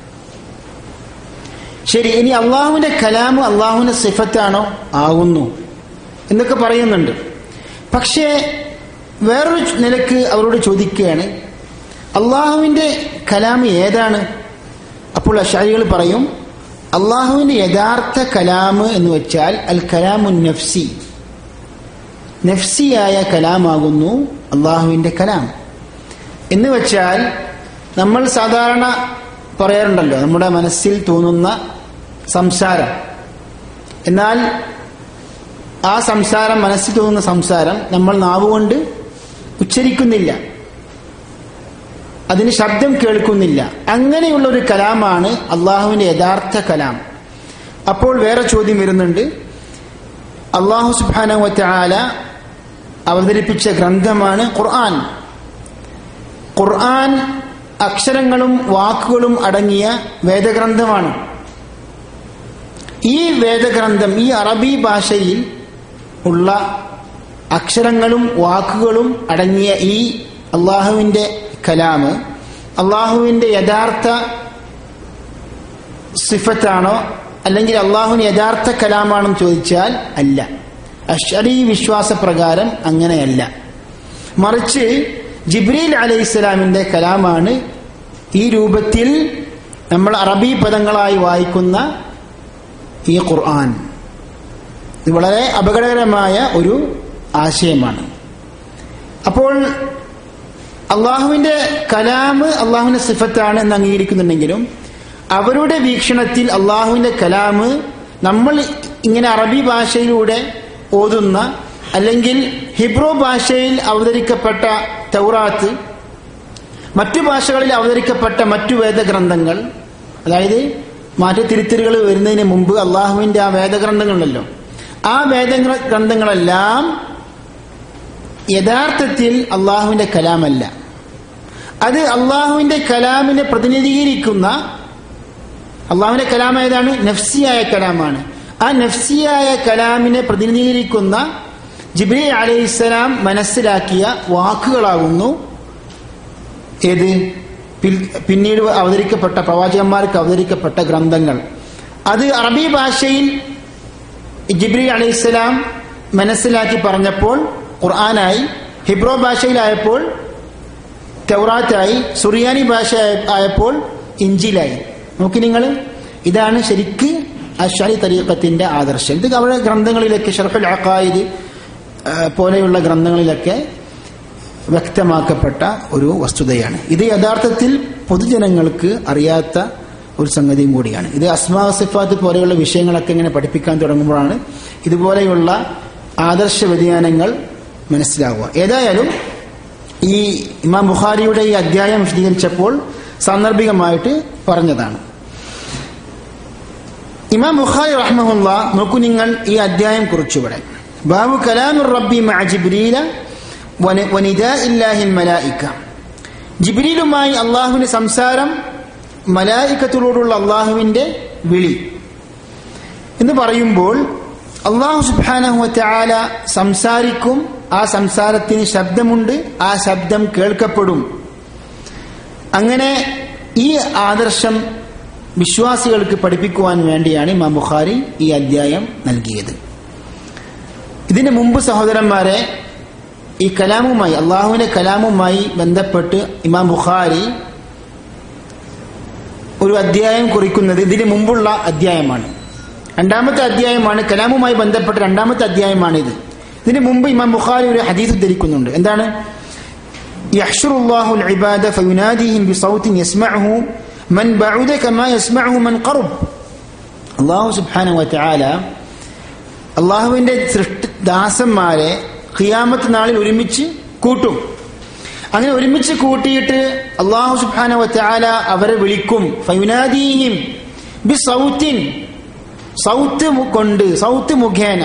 ശരി ഇനി അള്ളാഹുവിന്റെ കലാമ് അള്ളാഹുവിന്റെ സിഫത്താണോ ആകുന്നു എന്നൊക്കെ പറയുന്നുണ്ട് പക്ഷേ വേറൊരു നിലക്ക് അവരോട് ചോദിക്കുകയാണ് അള്ളാഹുവിന്റെ കലാമ് ഏതാണ് അപ്പോൾ അഷാരികൾ പറയും അള്ളാഹുവിന്റെ യഥാർത്ഥ കലാമ് എന്ന് വെച്ചാൽ അൽ കലാമു നഫ്സി നഫ്സിയായ കലാമാകുന്നു അള്ളാഹുവിന്റെ കലാം എന്ന് വെച്ചാൽ നമ്മൾ സാധാരണ പറയാറുണ്ടല്ലോ നമ്മുടെ മനസ്സിൽ തോന്നുന്ന സംസാരം എന്നാൽ ആ സംസാരം മനസ്സിൽ തോന്നുന്ന സംസാരം നമ്മൾ നാവുകൊണ്ട് ഉച്ചരിക്കുന്നില്ല അതിന് ശബ്ദം കേൾക്കുന്നില്ല അങ്ങനെയുള്ള ഒരു കലാമാണ് അള്ളാഹുവിന്റെ യഥാർത്ഥ കലാം അപ്പോൾ വേറെ ചോദ്യം വരുന്നുണ്ട് അള്ളാഹു സുബാന അവതരിപ്പിച്ച ഗ്രന്ഥമാണ് ഖുർആൻ ഖുർആൻ അക്ഷരങ്ങളും വാക്കുകളും അടങ്ങിയ വേദഗ്രന്ഥമാണ് ഈ വേദഗ്രന്ഥം ഈ അറബി ഭാഷയിൽ ഉള്ള അക്ഷരങ്ങളും വാക്കുകളും അടങ്ങിയ ഈ അള്ളാഹുവിന്റെ കലാമ് അള്ളാഹുവിന്റെ യഥാർത്ഥ സിഫത്താണോ അല്ലെങ്കിൽ അള്ളാഹുവിന് യഥാർത്ഥ കലാമാണെന്ന് ചോദിച്ചാൽ അല്ല അഷറി വിശ്വാസപ്രകാരം അങ്ങനെയല്ല മറിച്ച് ജിബ്രീൽ അലൈഹി ഇസ്ലാമിന്റെ കലാമാണ് ഈ രൂപത്തിൽ നമ്മൾ അറബി പദങ്ങളായി വായിക്കുന്ന ഈ ഖുർആൻ ഇത് വളരെ അപകടകരമായ ഒരു ആശയമാണ് അപ്പോൾ അള്ളാഹുവിന്റെ കലാമ് അള്ളാഹുവിന്റെ സിഫത്താണ് എന്ന് അംഗീകരിക്കുന്നുണ്ടെങ്കിലും അവരുടെ വീക്ഷണത്തിൽ അള്ളാഹുവിന്റെ കലാമ് നമ്മൾ ഇങ്ങനെ അറബി ഭാഷയിലൂടെ ഓതുന്ന അല്ലെങ്കിൽ ഹിബ്രോ ഭാഷയിൽ അവതരിക്കപ്പെട്ട തൗറാത്ത് മറ്റു ഭാഷകളിൽ അവതരിക്കപ്പെട്ട മറ്റു വേദഗ്രന്ഥങ്ങൾ അതായത് മാറ്റത്തിരുത്തലുകൾ വരുന്നതിന് മുമ്പ് അള്ളാഹുവിന്റെ ആ വേദഗ്രന്ഥങ്ങളുണ്ടല്ലോ ആ വേദഗ്രന്ഥങ്ങളെല്ലാം യഥാർത്ഥത്തിൽ അള്ളാഹുവിന്റെ കലാമല്ല അത് അള്ളാഹുവിന്റെ കലാമിനെ പ്രതിനിധീകരിക്കുന്ന അള്ളാഹുവിന്റെ കലാം ഏതാണ് നഫ്സിയായ കലാമാണ് ആ നഫ്സിയായ കലാമിനെ പ്രതിനിധീകരിക്കുന്ന ജിബ്രി അലൈഹിസ്സലാം മനസ്സിലാക്കിയ വാക്കുകളാകുന്നു ഏത് പിന്നീട് അവതരിക്കപ്പെട്ട പ്രവാചകന്മാർക്ക് അവതരിക്കപ്പെട്ട ഗ്രന്ഥങ്ങൾ അത് അറബി ഭാഷയിൽ ജിബ്രി അലൈഹിസ്സലാം മനസ്സിലാക്കി പറഞ്ഞപ്പോൾ ഖുർആനായി ഹിബ്രോ ഭാഷയിലായപ്പോൾ തൗറാത്തായി സുറിയാനി ഭാഷ ആയപ്പോൾ ഇഞ്ചിലായി നോക്കി നിങ്ങൾ ഇതാണ് ശരിക്ക് അഷാരി തരീഖത്തിന്റെ ആദർശം ഇത് അവരുടെ ഗ്രന്ഥങ്ങളിലൊക്കെ ഷർഫുൽ അഖായിദ് ആ, പോലെയുള്ള ഗ്രന്ഥങ്ങളിലൊക്കെ വ്യക്തമാക്കപ്പെട്ട ഒരു വസ്തുതയാണ് ഇത് യഥാർത്ഥത്തിൽ പൊതുജനങ്ങൾക്ക് അറിയാത്ത ഒരു സംഗതിയും കൂടിയാണ് ഇത് അസ്മാ സിഫാത്ത് പോലെയുള്ള വിഷയങ്ങളൊക്കെ ഇങ്ങനെ പഠിപ്പിക്കാൻ തുടങ്ങുമ്പോഴാണ് ഇതുപോലെയുള്ള ആദർശ വ്യതിയാനങ്ങൾ മനസ്സിലാവുക ഏതായാലും ഈ ഇമാം ബുഖാരിയുടെ ഈ അധ്യായം വിശദീകരിച്ചപ്പോൾ സാന്ദർഭികമായിട്ട് പറഞ്ഞതാണ് ഇമാം ബുഖാരി റഹ്മഹുല്ല നോക്കൂ നിങ്ങൾ ഈ അധ്യായം കുറിച്ചുവിടെ ബാബു കലാമുർ റബ്ബി മഅ ജിബ്രീല വന- വനിദാഇല്ലാഹിൽ മലായിക്ക ജിബ്രീലുമായി അള്ളാഹുവിന്റെ സംസാരം മലായിക്കത്തോടുള്ള അള്ളാഹുവിന്റെ വിളി എന്ന് പറയുമ്പോൾ അള്ളാഹു സുബ്ഹാനഹു വതആല സംസാരിക്കും ആ സംസാരത്തിന് ശബ്ദമുണ്ട് ആ ശബ്ദം കേൾക്കപ്പെടും അങ്ങനെ ഈ ആദർശം വിശ്വാസികൾക്ക് പഠിപ്പിക്കുവാൻ വേണ്ടിയാണ് ഇമാം ബുഖാരി ഈ അധ്യായം നൽകിയത് ഇതിനു മുമ്പ് സഹോദരന്മാരെ ഈ കലാമുമായി അള്ളാഹുവിന്റെ കലാമുമായി ബന്ധപ്പെട്ട് ഇമാം ബുഖാരി ഒരു അധ്യായം കുറിക്കുന്നത് ഇതിനു മുമ്പുള്ള അധ്യായമാണ് രണ്ടാമത്തെ അധ്യായമാണ് കലാമുമായി ബന്ധപ്പെട്ട രണ്ടാമത്തെ അധ്യായമാണിത് ഇതിനു മുമ്പ് ഇമാം ബുഖാരി ഒരു ഹദീസ് ഉദ്ധരിക്കുന്നുണ്ട് എന്താണ് يحشر الله العباد فيناديهم بصوت يسمعه من بعد كما يسمعه من قرب അള്ളാഹു സുബ്ഹാനഹു വതആല അള്ളാഹുവിന്റെ സൃഷ്ടി ദാസന്മാരെ ഖിയാമത്ത് നാളിൽ ഒരുമിച്ച് കൂട്ടും അങ്ങനെ ഒരുമിച്ച് കൂട്ടിയിട്ട് അള്ളാഹു സുബ്ഹാനഹു വതആല അവരെ വിളിക്കും ഫയുനാദീഹിം ബി സൗത്തിൻ സൗത്ത് മു- കൊണ്ട് സൗത്ത് മുഖേന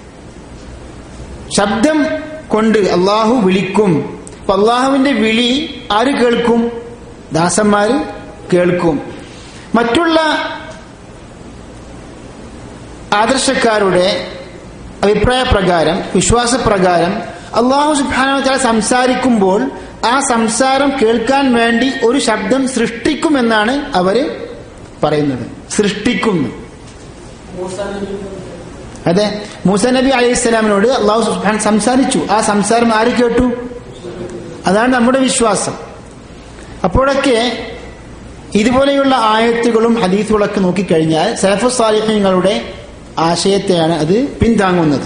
ശബ്ദം കൊണ്ട് അള്ളാഹു വിളിക്കും അപ്പൊ അള്ളാഹുവിന്റെ വിളി ആര് കേൾക്കും ദാസന്മാര് കേൾക്കും മറ്റുള്ള ആദർശക്കാരുടെ അഭിപ്രായ പ്രകാരം വിശ്വാസപ്രകാരം അള്ളാഹു സുബാന സംസാരിക്കുമ്പോൾ ആ സംസാരം കേൾക്കാൻ വേണ്ടി ഒരു ശബ്ദം സൃഷ്ടിക്കുമെന്നാണ് അവര് പറയുന്നത് സൃഷ്ടിക്കുന്നു അതെ മൂസ നബി അലൈഹി സ്വലാമിനോട് അള്ളാഹു സുബ്ഹാൻ സംസാരിച്ചു ആ സംസാരം ആര് കേട്ടു അതാണ് നമ്മുടെ വിശ്വാസം അപ്പോഴൊക്കെ ഇതുപോലെയുള്ള ആയത്തുകളും ഹദീസുകളൊക്കെ നോക്കിക്കഴിഞ്ഞാൽ സലഫു സാലിഹ്യങ്ങളുടെ ആശയത്തെയാണ് അത് പിന്താങ്ങുന്നത്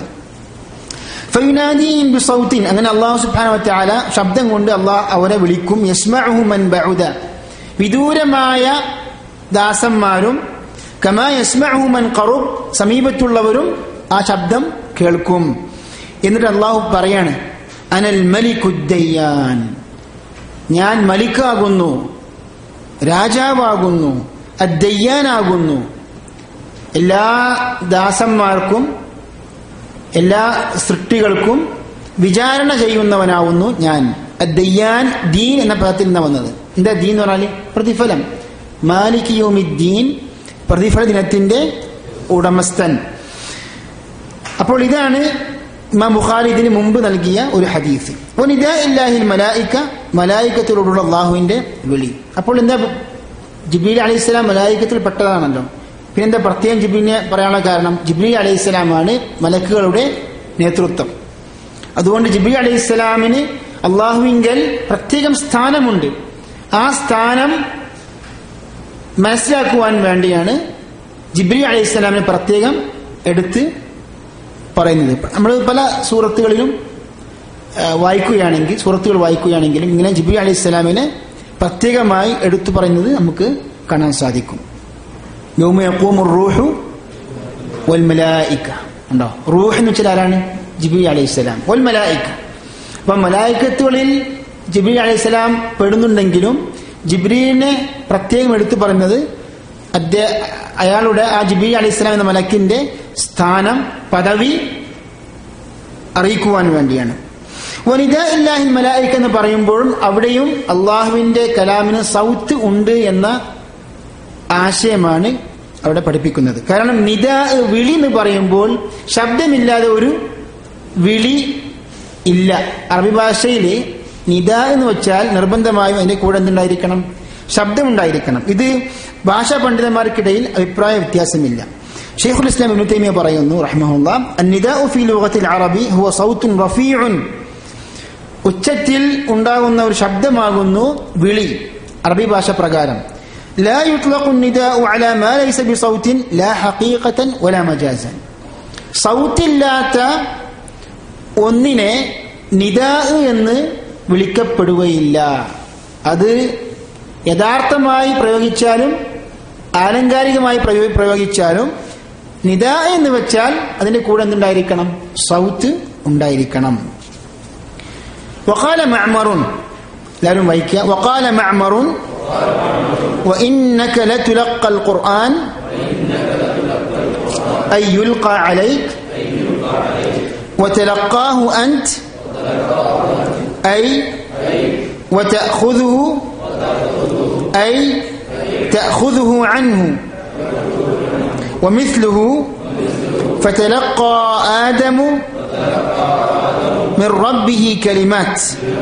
ഫയുനാദീഹിം ബിസൗത്തിൻ അങ്ങനെ അള്ളാഹു സുബ്ഹാനഹു വതആല ശബ്ദം കൊണ്ട് അള്ളാഹ് അവരെ വിളിക്കും യസ്മഉഹു മൻ ബഉദ വിദൂരമായ ദാസന്മാരും കമാ യസ്മഉഹു മൻ ഖറുബ് സമീപത്തുള്ളവരും ആ ശബ്ദം കേൾക്കും എന്നിട്ട് അള്ളാഹു പറയാണ് അനൽ മലിക്കുദ്ദയ്യാൻ ഞാൻ മലിക്കാകുന്നു രാജാവാകുന്നു അദ്ദയ്യാനാകുന്നു എല്ലാ ദാസന്മാർക്കും എല്ലാ സൃഷ്ടികൾക്കും വിചാരണ ചെയ്യുന്നവനാവുന്നു ഞാൻ അദ്ദയ്യാൻ ദീൻ എന്ന പദത്തിൽ നിന്ന് വന്നത് എന്താ ദീൻ എന്ന് പറഞ്ഞാൽ പ്രതിഫലം മാലിക് യോമിദ്ദീൻ പ്രതിഫല ദിനത്തിന്റെ ഉടമസ്ഥൻ അപ്പോൾ ഇതാണ് ഇമാം ബുഖാരി ഇതിന് മുമ്പ് നൽകിയ ഒരു ഹദീസ് ഒനിദാ ഇല്ലാഹിൽ മലായിക്ക മലായിക്കത്തിലോടുള്ള അള്ളാഹുവിന്റെ വിളി അപ്പോൾ എന്താ ജിബീൽ അലൈഹി സ്വലാം മലായിക്കത്തിൽ പെട്ടതാണല്ലോ പിന്നെന്താ പ്രത്യേകം ജിബീലിനെ പറയാനുള്ള കാരണം ജിബ്രീൽ അലൈഹി സ്വലാമാണ് മലക്കുകളുടെ നേതൃത്വം അതുകൊണ്ട് ജിബ്രീൽ അലൈഹി സ്വലാമിന് അള്ളാഹുവിങ്കൽ പ്രത്യേകം സ്ഥാനമുണ്ട് ആ സ്ഥാനം മനസ്സിലാക്കുവാൻ വേണ്ടിയാണ് ജിബ്രി അലൈഹി സ്വലാമിനെ പ്രത്യേകം എടുത്ത് പറയുന്നത് നമ്മൾ പല സൂറത്തുകളിലും ആ, വായിക്കുകയാണെങ്കിൽ സൂറത്തുകൾ വായിക്കുകയാണെങ്കിലും ഇങ്ങനെ ജിബ്രി അലൈഹി സ്വലാമിനെ പ്രത്യേകമായി എടുത്തു പറയുന്നത് നമുക്ക് കാണാൻ സാധിക്കും യൗമ യഖൂമു റൂഹു വൽ മലായിക്ക ഉണ്ടോ റൂഹ് എന്ന് വെച്ചാൽ ആരാണ് ജിബ്രി അലൈഹി സ്വലാം വൽ മലായിക്ക അപ്പൊ മലായിക്കത്തുകളിൽ ജിബ്രി അലൈഹി സ്വലാം പെടുന്നുണ്ടെങ്കിലും ജിബ്രീനെ പ്രത്യേകം എടുത്തു പറയുന്നത് അദ്ദേഹ അയാളുടെ ആ ജിബ്രി അലൈഹി സ്വലാം എന്ന മലക്കിന്റെ സ്ഥാനം പദവി അറിയിക്കുവാൻ വേണ്ടിയാണ് വനിത ഇല്ലാഹിൽ മലായിക്ക എന്ന് പറയുമ്പോഴും അവിടെയും അള്ളാഹുവിന്റെ കലാമിന് സൗത്ത് ഉണ്ട് എന്ന ആശയമാണ് അവിടെ പഠിപ്പിക്കുന്നത് കാരണം നിത വിളി എന്ന് പറയുമ്പോൾ ശബ്ദമില്ലാതെ ഒരു വിളി ഇല്ല അറബി ഭാഷയിൽ നിത എന്ന് വെച്ചാൽ നിർബന്ധമായും അതിന്റെ കൂടെ എന്തുണ്ടായിരിക്കണം ശബ്ദമുണ്ടായിരിക്കണം ഇത് ഭാഷാ പണ്ഡിതന്മാർക്കിടയിൽ അഭിപ്രായ വ്യത്യാസമില്ല ഷെയ്ഖുൽ ഇസ്ലാം ഇബ്നു തൈമിയ പറയുന്നു റഹ്മഹുല്ല النداء في لغة العرب هو صوت رفيع ഉച്ചത്തിൽ ഉണ്ടാകുന്ന ഒരു ശബ്ദമാകുന്നു വിളി അറബി ഭാഷ പ്രകാരം لا يطلق النداء على ما ليس بصوت لا حقيقة ولا مجازا സൗത്തില്ലാത്ത ഒന്നിനെ നിദാ എന്ന് വിളിക്കപ്പെടുകയില്ല അത് യഥാർത്ഥമായി പ്രയോഗിച്ചാലും ആലങ്കാരികമായി പ്രയോ- പ്രയോഗിച്ചാലും നിദ എന്ന് വെച്ചാൽ അതിന്റെ കൂടെ എന്തുണ്ടായിരിക്കണം സൗത്ത് ഉണ്ടായിരിക്കണം وقال معمر എല്ലാവരും വായിക്കുക وقال معمر وإنك لتلقى القرآن أي يلقى عليك وتلقاه أنت أي وتأخذه أي تأخذه عنه ومثله فتلقى آدم من ربه كلمات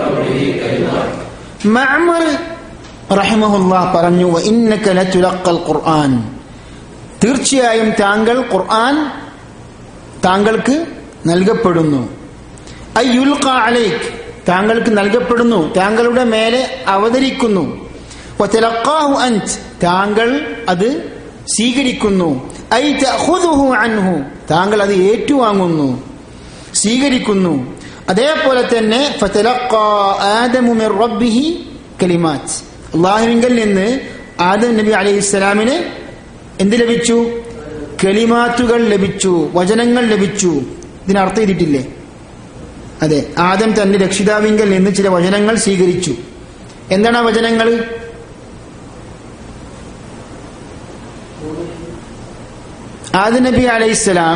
معمر رحمه الله പറഞ്ഞു وإنك لتلقى القرآن തീർച്ചയായും താങ്കൾ ഖുർആൻ താങ്കൾക്ക് നൽകപ്പെടുന്നു അയ്യുൽഖ അലൈക്ക് താങ്കൾക്ക് നൽകപ്പെടുന്നു താങ്കളുടെ മേലെ അവതരിക്കുന്നു വതലഖാഹു അൻത് താങ്കൾ അത് സ്വീകരിക്കുന്നു ഐ തഖുദുഹു അൻഹു താങ്കൾ അത് ഏറ്റുവാങ്ങുന്നു സ്വീകരിക്കുന്നു അതേപോലെ തന്നെ ഫതലഖാ ആദമു മിർ റബ്ബിഹി കലിമാത്ത് അള്ളാഹുവിങ്കൽ നിന്ന് ആദം നബി അലൈഹി ഇസ്ലാമിന് എന്ത് ലഭിച്ചു കലിമാത്തുകൾ ലഭിച്ചു വചനങ്ങൾ ലഭിച്ചു ഇതിനർത്ഥം ചെയ്തിട്ടില്ലേ അതെ ആദം തന്റെ രക്ഷിതാവിങ്കൽ നിന്ന് ചില വചനങ്ങൾ സ്വീകരിച്ചു എന്താണ് ആ വചനങ്ങൾ ആദം നബി അലൈഹിസ്സലാം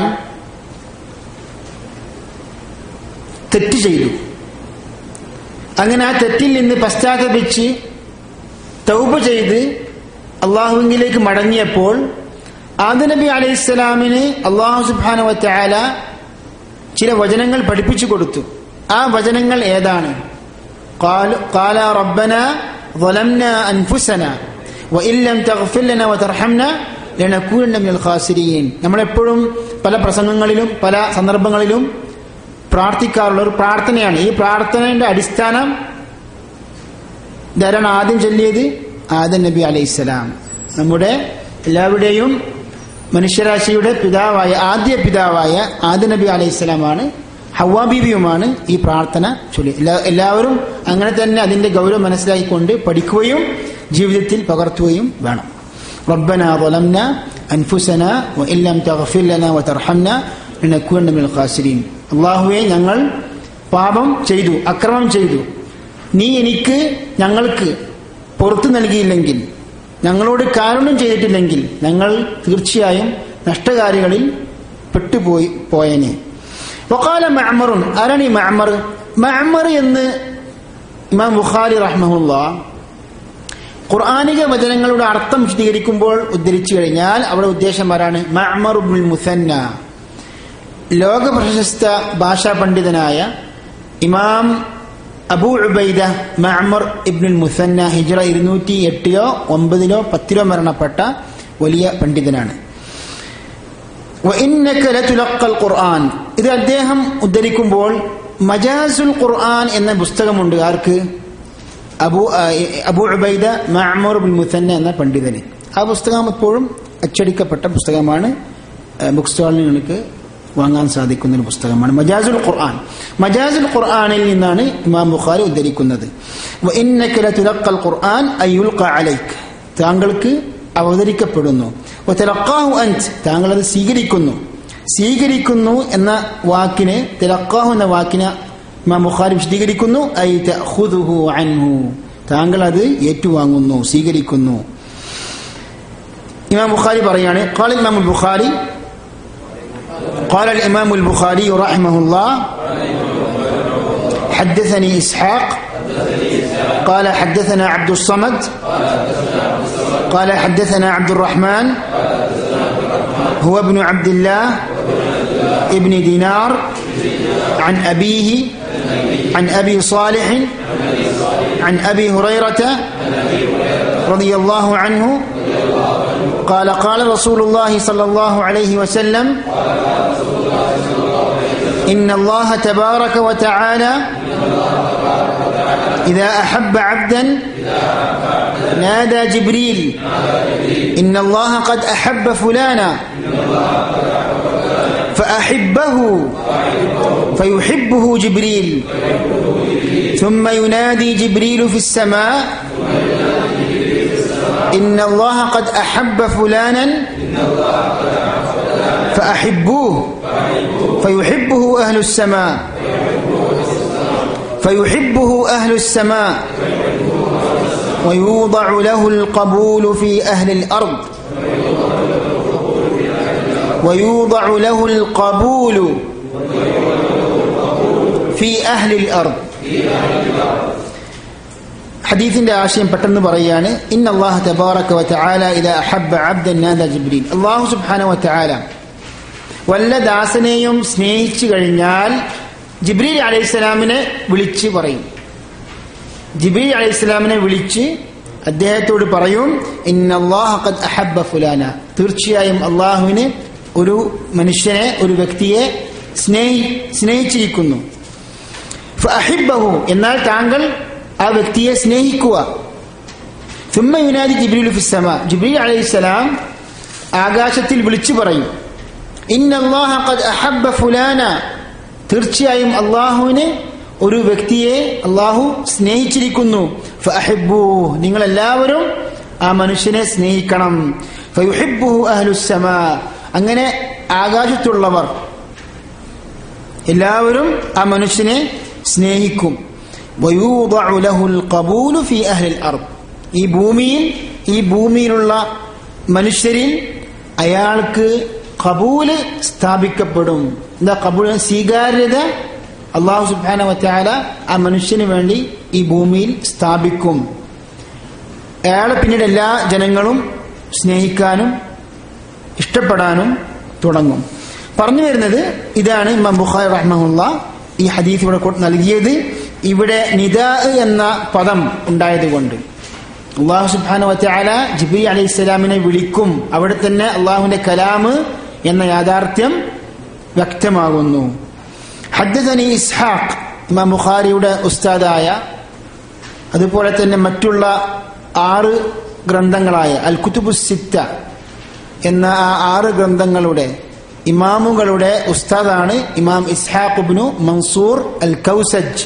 തെറ്റ് ചെയ്തു അങ്ങനെ ആ തെറ്റിൽ നിന്ന് പശ്ചാത്തപിച്ച് തൗബ ചെയ്ത് അള്ളാഹുവിലേക്ക് മടങ്ങിയപ്പോൾ ആദനബി അലൈഹിസ്സലാമിന് അള്ളാഹു സുബാനുവറ്റാല ചില വചനങ്ങൾ പഠിപ്പിച്ചു കൊടുത്തു ആ വചനങ്ങൾ ഏതാണ് قال- قال ربنا ظلمنا أنفسنا وإن لم تغفر لنا وترحمنا لنكونن من الخاسرين നമ്മളെപ്പോഴും പല പ്രസംഗങ്ങളിലും പല സന്ദർഭങ്ങളിലും പ്രാർത്ഥിക്കാറുള്ള ഒരു പ്രാർത്ഥനയാണ് ഈ പ്രാർത്ഥനയുടെ അടിസ്ഥാനം ഇതാരാണ് ആദ്യം ചൊല്ലിയത് ആദം നബി അലൈഹിസ്സലാം നമ്മുടെ എല്ലാവരുടെയും മനുഷ്യരാശിയുടെ പിതാവായ ആദ്യ പിതാവായ ആദം നബി അലൈഹിസ്സലാമാണ് ഹവ്വാ ബീവിയുമാണ് ഈ പ്രാർത്ഥന ചൊല്ലി എല്ലാ- എല്ലാവരും അങ്ങനെ തന്നെ അതിന്റെ ഗൗരവം മനസ്സിലാക്കിക്കൊണ്ട് പഠിക്കുകയും ജീവിതത്തിൽ പകർത്തുകയും വേണം ربنا ظلمنا أنفسنا وإن لم تغفر لنا وترحمنا لنكون من الخاسرين അള്ളാഹുവെ ഞങ്ങൾ പാപം ചെയ്തു അക്രമം ചെയ്തു നീ എനിക്ക് ഞങ്ങൾക്ക് പുറത്തു നൽകിയില്ലെങ്കിൽ ഞങ്ങളോട് കാരുണ്യം ചെയ്തിട്ടില്ലെങ്കിൽ ഞങ്ങൾ തീർച്ചയായും നഷ്ടകാരികളിൽ പെട്ടുപോയി പോയനെ വക്കാല മഅമറുൻ ആരാണ് ഈ മഅമർ മഅമർ എന്ന് ഇമാം ബുഖാരി റഹ്മഹുല്ല ഖുർആാനിക വചനങ്ങളുടെ അർത്ഥം വിശദീകരിക്കുമ്പോൾ ഉദ്ധരിച്ചു കഴിഞ്ഞാൽ അവിടെ ഉദ്ദേശം ആരാണ് മഅമർ ഉബ്നുൽ മുസന്ന ലോക പ്രശസ്ത ഭാഷാ പണ്ഡിതനായ ഇമാം അബൂ ഉബൈദ മഅമർ ഇബ്നുൽ മുസന്ന ഹിജ്റ ഇരുന്നൂറ്റി എട്ടിലോ ഒമ്പതിലോ പത്തിലോ മരണപ്പെട്ട വലിയ പണ്ഡിതനാണ് وإنك لتلقى القرآن ഇത് അദ്ദേഹം ഉദ്ധരിക്കുമ്പോൾ മജാസുൽ ഖുർആൻ എന്ന പുസ്തകമുണ്ട് ആർക്ക് അബു ആ, Abu Ubaida Mamar bin Muthanna എന്ന പണ്ഡിതന് ആ പുസ്തകം എപ്പോഴും അച്ചടിക്കപ്പെട്ട പുസ്തകമാണ് ആ, ബുക്ക് സ്റ്റാളിൽ നിങ്ങൾക്ക് വാങ്ങാൻ സാധിക്കുന്ന ഒരു പുസ്തകമാണ് മജാസുൽ ഖുർആൻ മജാസുൽ ഖുർആനിൽ നിന്നാണ് ഇമാം ബുഖാരി ഉദ്ധരിക്കുന്നത് وإنك لتلقى القرآن أي يلقى عليك താങ്കൾക്ക് അവതരിക്കപ്പെടുന്നു ഒത്തലക്കാഹു അഞ്ച് താങ്കൾ അത് സ്വീകരിക്കുന്നു സ്വീകരിക്കുന്നു എന്ന വാക്കിന് തിലക്കാഹു എന്ന വാക്കിന് ഇമാം ബുഖാരി വിശദീകരിക്കുന്നു ഐ തഖുദുഹു അൻഹു താങ്കൾ അത് ഏറ്റുവാങ്ങുന്നു സ്വീകരിക്കുന്നു ഇമാം ബുഖാരി പറയാണ് قال الإمام البخاري قال الإمام البخاري رحمه الله حدثني إسحاق قال حدثنا عبد الصمد قال حدثنا عبد الرحمن هو ابن عبد الله ابن دينار عن أبيه عن أبي صالح عن أبي هريرة رضي الله عنه قال قال رسول الله صلى الله عليه وسلم إن الله تبارك وتعالى إذا أحب عبدا نادى جبريل إن الله قد أحب فلانا فأحبه فيحبه جبريل ثم ينادي جبريل في السماء إن الله قد أحب فلانا فأحبوه فيحبه أهل السماء فيحبه أهل السماء ويوضع له القبول في أهل الأرض ويوضع له القبول في أهل الأرض ഹദീസിന്റെ ആശയം പെട്ടെന്ന് പറയാണ് ഇൻ അള്ളാഹു തബാറക വതആല ഇദാ അഹബ്ബ അബ്ദൻ നാദ ജിബ്രീൽ അള്ളാഹു സുബ്ഹാനഹു വതആല വല്ല ദാസനെയും സ്നേഹിച്ചു കഴിഞ്ഞാൽ ജിബ്രീൽ അലൈഹിസ്സലാമിനെ വിളിച്ച് പറയും ജിബ്രീൽ അലൈഹിസ്സലാമിനെ വിളിച്ച് അദ്ദേഹത്തോട് പറയും ഇന്നല്ലാഹ ഖദ് അഹബ്ബ ഫുലാന തീർച്ചയായും അള്ളാഹുവിന് ഒരു മനുഷ്യനെ ഒരു വ്യക്തിയെ സ്നേഹി സ്നേഹിച്ചിരിക്കുന്നു ഫഅഹിബ്ബഹു എന്നാൽ താങ്കൾ ആ വ്യക്തിയെ സ്നേഹിക്കുക ثم ينادي جبريل في السماء ജിബ്രീൽ അലൈഹിസ്സലാം ആകാശത്തിൽ വിളിച്ചു പറയും ഇന്ന അല്ലാഹ ഖദ് അഹബ്ബ ഫുലാന തീർച്ചയായും അള്ളാഹുവിന് ഒരു വ്യക്തിയെ അള്ളാഹു സ്നേഹിച്ചിരിക്കുന്നു ഫഅഹിബ്ബൂ നിങ്ങൾ എല്ലാവരും ആ മനുഷ്യനെ സ്നേഹിക്കണം ഫയുഹിബ്ബുഹു അഹ്ലുസ്സമാ അങ്ങനെ ആകാശത്തുള്ളവർ എല്ലാവരും ആ മനുഷ്യനെ സ്നേഹിക്കും വയൂദഉ ലഹുൽ ഖബൂലു ഫീ അഹ്ലിൽ അർദ് ഈ ഭൂമിയിൽ ഈ ഭൂമിയിലുള്ള മനുഷ്യരിൽ അയാൾക്ക് കബൂല് സ്ഥാപിക്കപ്പെടും എന്താ കബൂൽ സ്വീകാര്യത അള്ളാഹു സുബാന വറ്റാല ആ മനുഷ്യന് വേണ്ടി ഈ ഭൂമിയിൽ സ്ഥാപിക്കും അയാളെ പിന്നീട് എല്ലാ ജനങ്ങളും സ്നേഹിക്കാനും ഇഷ്ടപ്പെടാനും തുടങ്ങും പറഞ്ഞു വരുന്നത് ഇതാണ് ഇമാം ബുഖാരി റഹ്മുള്ള ഈ ഹദീസ് ഇവിടെ കൊ- നൽകിയത് ഇവിടെ നിദാ എന്ന പദം ഉണ്ടായതുകൊണ്ട് അള്ളാഹു സുബാന വച്ചാല ജിബി അലൈഹി സ്വലാമിനെ വിളിക്കും അവിടെ തന്നെ അള്ളാഹുവിന്റെ കലാമ് എന്ന യാഥാർത്ഥ്യം വ്യക്തമാകുന്നു ഹദ്ദനി ഇസ്ഹാഖ് ഇമാം ബുഖാരിയുടെ ഉസ്താദായ അതുപോലെ തന്നെ മറ്റുള്ള ആറ് ഗ്രന്ഥങ്ങളായ അൽ കുത്തുബു സിത്ത എന്ന ആ ആറ് ഗ്രന്ഥങ്ങളുടെ ഇമാമുകളുടെ ഉസ്താദാണ് ഇമാം ഇസ്ഹാഖുബ്നു മൻസൂർ അൽ കൗസജ്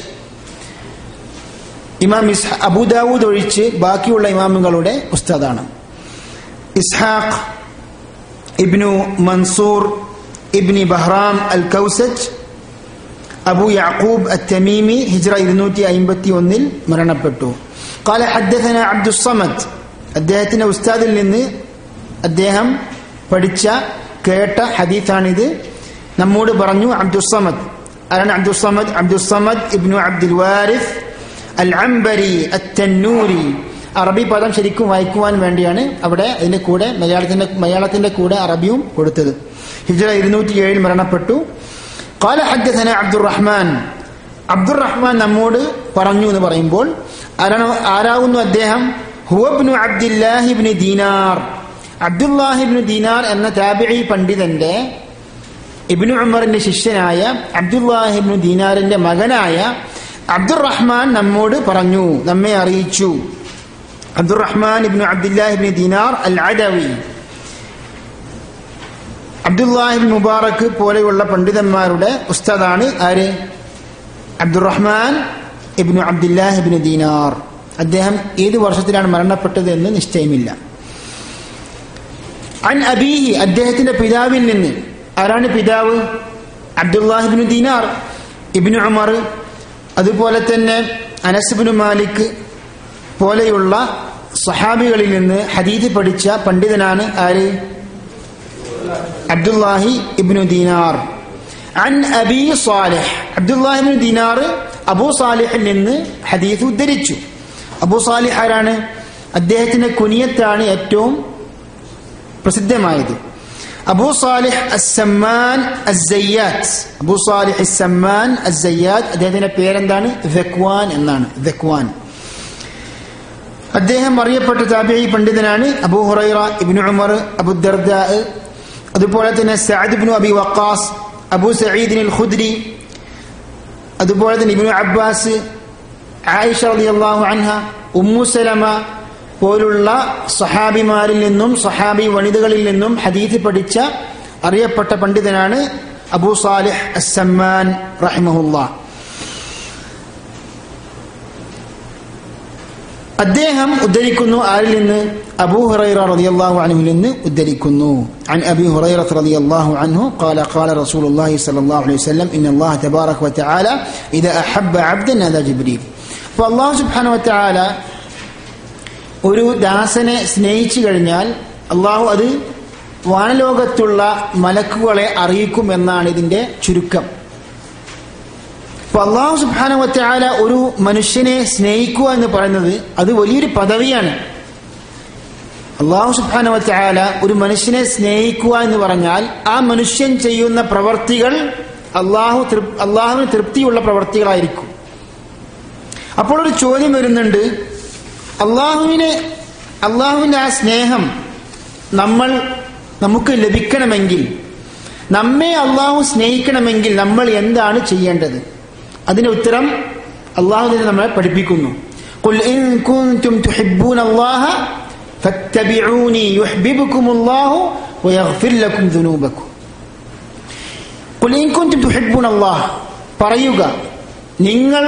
ഇമാം ഇസ് അബുദാവൂദ് ഒഴിച്ച് ബാക്കിയുള്ള ഇമാമുകളുടെ ഉസ്താദാണ് ഇസ്ഹാഖ് ഇബ്നു മൻസൂർ ഇബ്നി ബഹ്റാം അൽ കൗസജ് അബു യാക്കൂബ് അത്തമീമി ഹിജ്റ ഇരുന്നൂറ്റി അയിമ്പത്തി ഒന്നിൽ മരണപ്പെട്ടു قال حدثنا عبد الصمد അദ്ദേഹത്തിന്റെ ഉസ്താദിൽ നിന്ന് അദ്ദേഹം പഠിച്ച കേട്ട ഹദീത്താണിത് നമ്മോട് പറഞ്ഞു അബ്ദുസമദ് ആരാണ് അബ്ദുസമദ് അബ്ദുസമദ് ഇബ്നു അബ്ദുൽ വാരിഫ് അൽ അംബരി അത്തന്നൂരി അറബി പദം ശരിക്കും വായിക്കുവാൻ വേണ്ടിയാണ് അവിടെ അതിന്റെ കൂടെ മലയാളത്തിന്റെ മലയാളത്തിന്റെ കൂടെ അറബിയും കൊടുത്തത് ഹിജ്റ ഇരുന്നൂറ്റി ഏഴിൽ മരണപ്പെട്ടു قال حدثنا عبد الرحمن അബ്ദുർ റഹ്മാൻ നമ്മോട് പറഞ്ഞു എന്ന് പറയുമ്പോൾ ആരാണോ ആരാകുന്നു അദ്ദേഹം ഹുവബ്നു അബ്ദുല്ലാഹിബ്നു ദീനാർ അബ്ദുല്ലാഹിബ്നു ദീനാർ എന്ന താബിഈ പണ്ഡിതന്റെ ഇബ്നു ഉമറിന്റെ ശിഷ്യനായ അബ്ദുല്ലാഹിബ്നു ദീനാറിന്റെ മകനായ അബ്ദുറഹ്മാൻ നമ്മോട് പറഞ്ഞു നമ്മെ അറിയിച്ചു അബ്ദുറഹ്മാൻ ഇബ്നു അബ്ദുല്ലാഹിബ്നു ദീനാർ അൽ അദവി അബ്ദുല്ലാഹിബ് മുബാറക്ക് പോലെയുള്ള പണ്ഡിതന്മാരുടെ ഉസ്താദാണ് ആര് അബ്ദുറഹ്മാൻ ഇബ്നു അബ്ദുല്ലാഹിബിന് ദീനാർ അദ്ദേഹം ഏത് വർഷത്തിലാണ് മരണപ്പെട്ടത് എന്ന് നിശ്ചയമില്ല അൻ അബീഹി അദ്ദേഹത്തിന്റെ പിതാവിൽ നിന്ന് ആരാണ് പിതാവ് അബ്ദുല്ലാഹിബിന് ദീനാർ ഇബിനു ഉമർ അതുപോലെ തന്നെ അനസ്ബിനു മാലിക് പോലെയുള്ള സഹാബികളിൽ നിന്ന് ഹദീദ് പഠിച്ച പണ്ഡിതനാണ് ആര് അബ്ദുല്ലാഹി ഇബ്നു ദീനാർ അൻ Abi Salih Abdullah ibn Dinar Abu സാലിഹിൽ നിന്ന് ഹദീസ് ഉദ്ധരിച്ചു അബൂ സാലിഹ് ആരാണ് അദ്ദേഹത്തിന്റെ കുനിയത്താണ് ഏറ്റവും പ്രസിദ്ധമായത് Abu Salih Assamman Assayyat Abu Salih Assamman Assayyat അദ്ദേഹത്തിന്റെ പേരെന്താണ് ദക്വാൻ എന്നാണ് ദക്വാൻ അദ്ദേഹം അറിയപ്പെട്ട താബിഈ പണ്ഡിതനാണ് അബൂ ഹുറൈറ ഇബ്നു ഉമർ അബു ദർദ അതുപോലെ തന്നെ Saad ibn Abi Waqqas Abu സഈദിൻ ഖുദ്രി അതുപോലെ തന്നെ ഇബ്നു അബ്ബാസ് ആയിഷ റളിയല്ലാഹു അൻഹ ഉമ്മു സലമ പോലുള്ള സഹാബിമാരിൽ നിന്നും സഹാബി വനിതകളിൽ നിന്നും ഹദീസ് പഠിച്ച അറിയപ്പെട്ട പണ്ഡിതനാണ് അബൂ സാലിഹ് അസ്സമ്മാൻ റഹിമഹുല്ലാ അദ്ദേഹം ഉദ്ധരിക്കുന്നു ആരിൽ നിന്ന് അബൂ ഹുറൈറ റളിയല്ലാഹു അൻഹുവിൽ നിന്ന് ഉദ്ധരിക്കുന്നു عن أبي هريرة رضي الله عنه قال قال رسول الله صلى الله عليه وسلم إن الله تبارك وتعالى إذا أحب عبدا هذا جبريل فالله سبحانه وتعالى ഒരു ദാസനെ സ്നേഹിച്ചു കഴിഞ്ഞാൽ അള്ളാഹു അത് വാനലോകത്തുള്ള മലക്കുകളെ അറിയിക്കും എന്നാണ് ഇതിന്റെ ചുരുക്കം അപ്പൊ അള്ളാഹു സുബാനുവറ്റാല ഒരു മനുഷ്യനെ സ്നേഹിക്കുക എന്ന് പറയുന്നത് അത് വലിയൊരു പദവിയാണ് അള്ളാഹു സുബാനുവറ്റാല ഒരു മനുഷ്യനെ സ്നേഹിക്കുക എന്ന് പറഞ്ഞാൽ ആ മനുഷ്യൻ ചെയ്യുന്ന പ്രവർത്തികൾ അള്ളാഹു തൃപ്- അള്ളാഹുവിന് തൃപ്തിയുള്ള പ്രവർത്തികളായിരിക്കും അപ്പോൾ ഒരു ചോദ്യം വരുന്നുണ്ട് അള്ളാഹുവിന് അള്ളാഹുവിന്റെ ആ സ്നേഹം നമ്മൾ നമുക്ക് ലഭിക്കണമെങ്കിൽ നമ്മെ അള്ളാഹു സ്നേഹിക്കണമെങ്കിൽ നമ്മൾ എന്താണ് ചെയ്യേണ്ടത് അതിന്റെ ഉത്തരം അള്ളാഹു തന്നെ നമ്മളെ പഠിപ്പിക്കുന്നു قل إن كنتم تحبون الله فاتبعوني يحببكم الله ويغفر لكم ذنوبكم قل إن كنتم تحبون الله പറയുക നിങ്ങൾ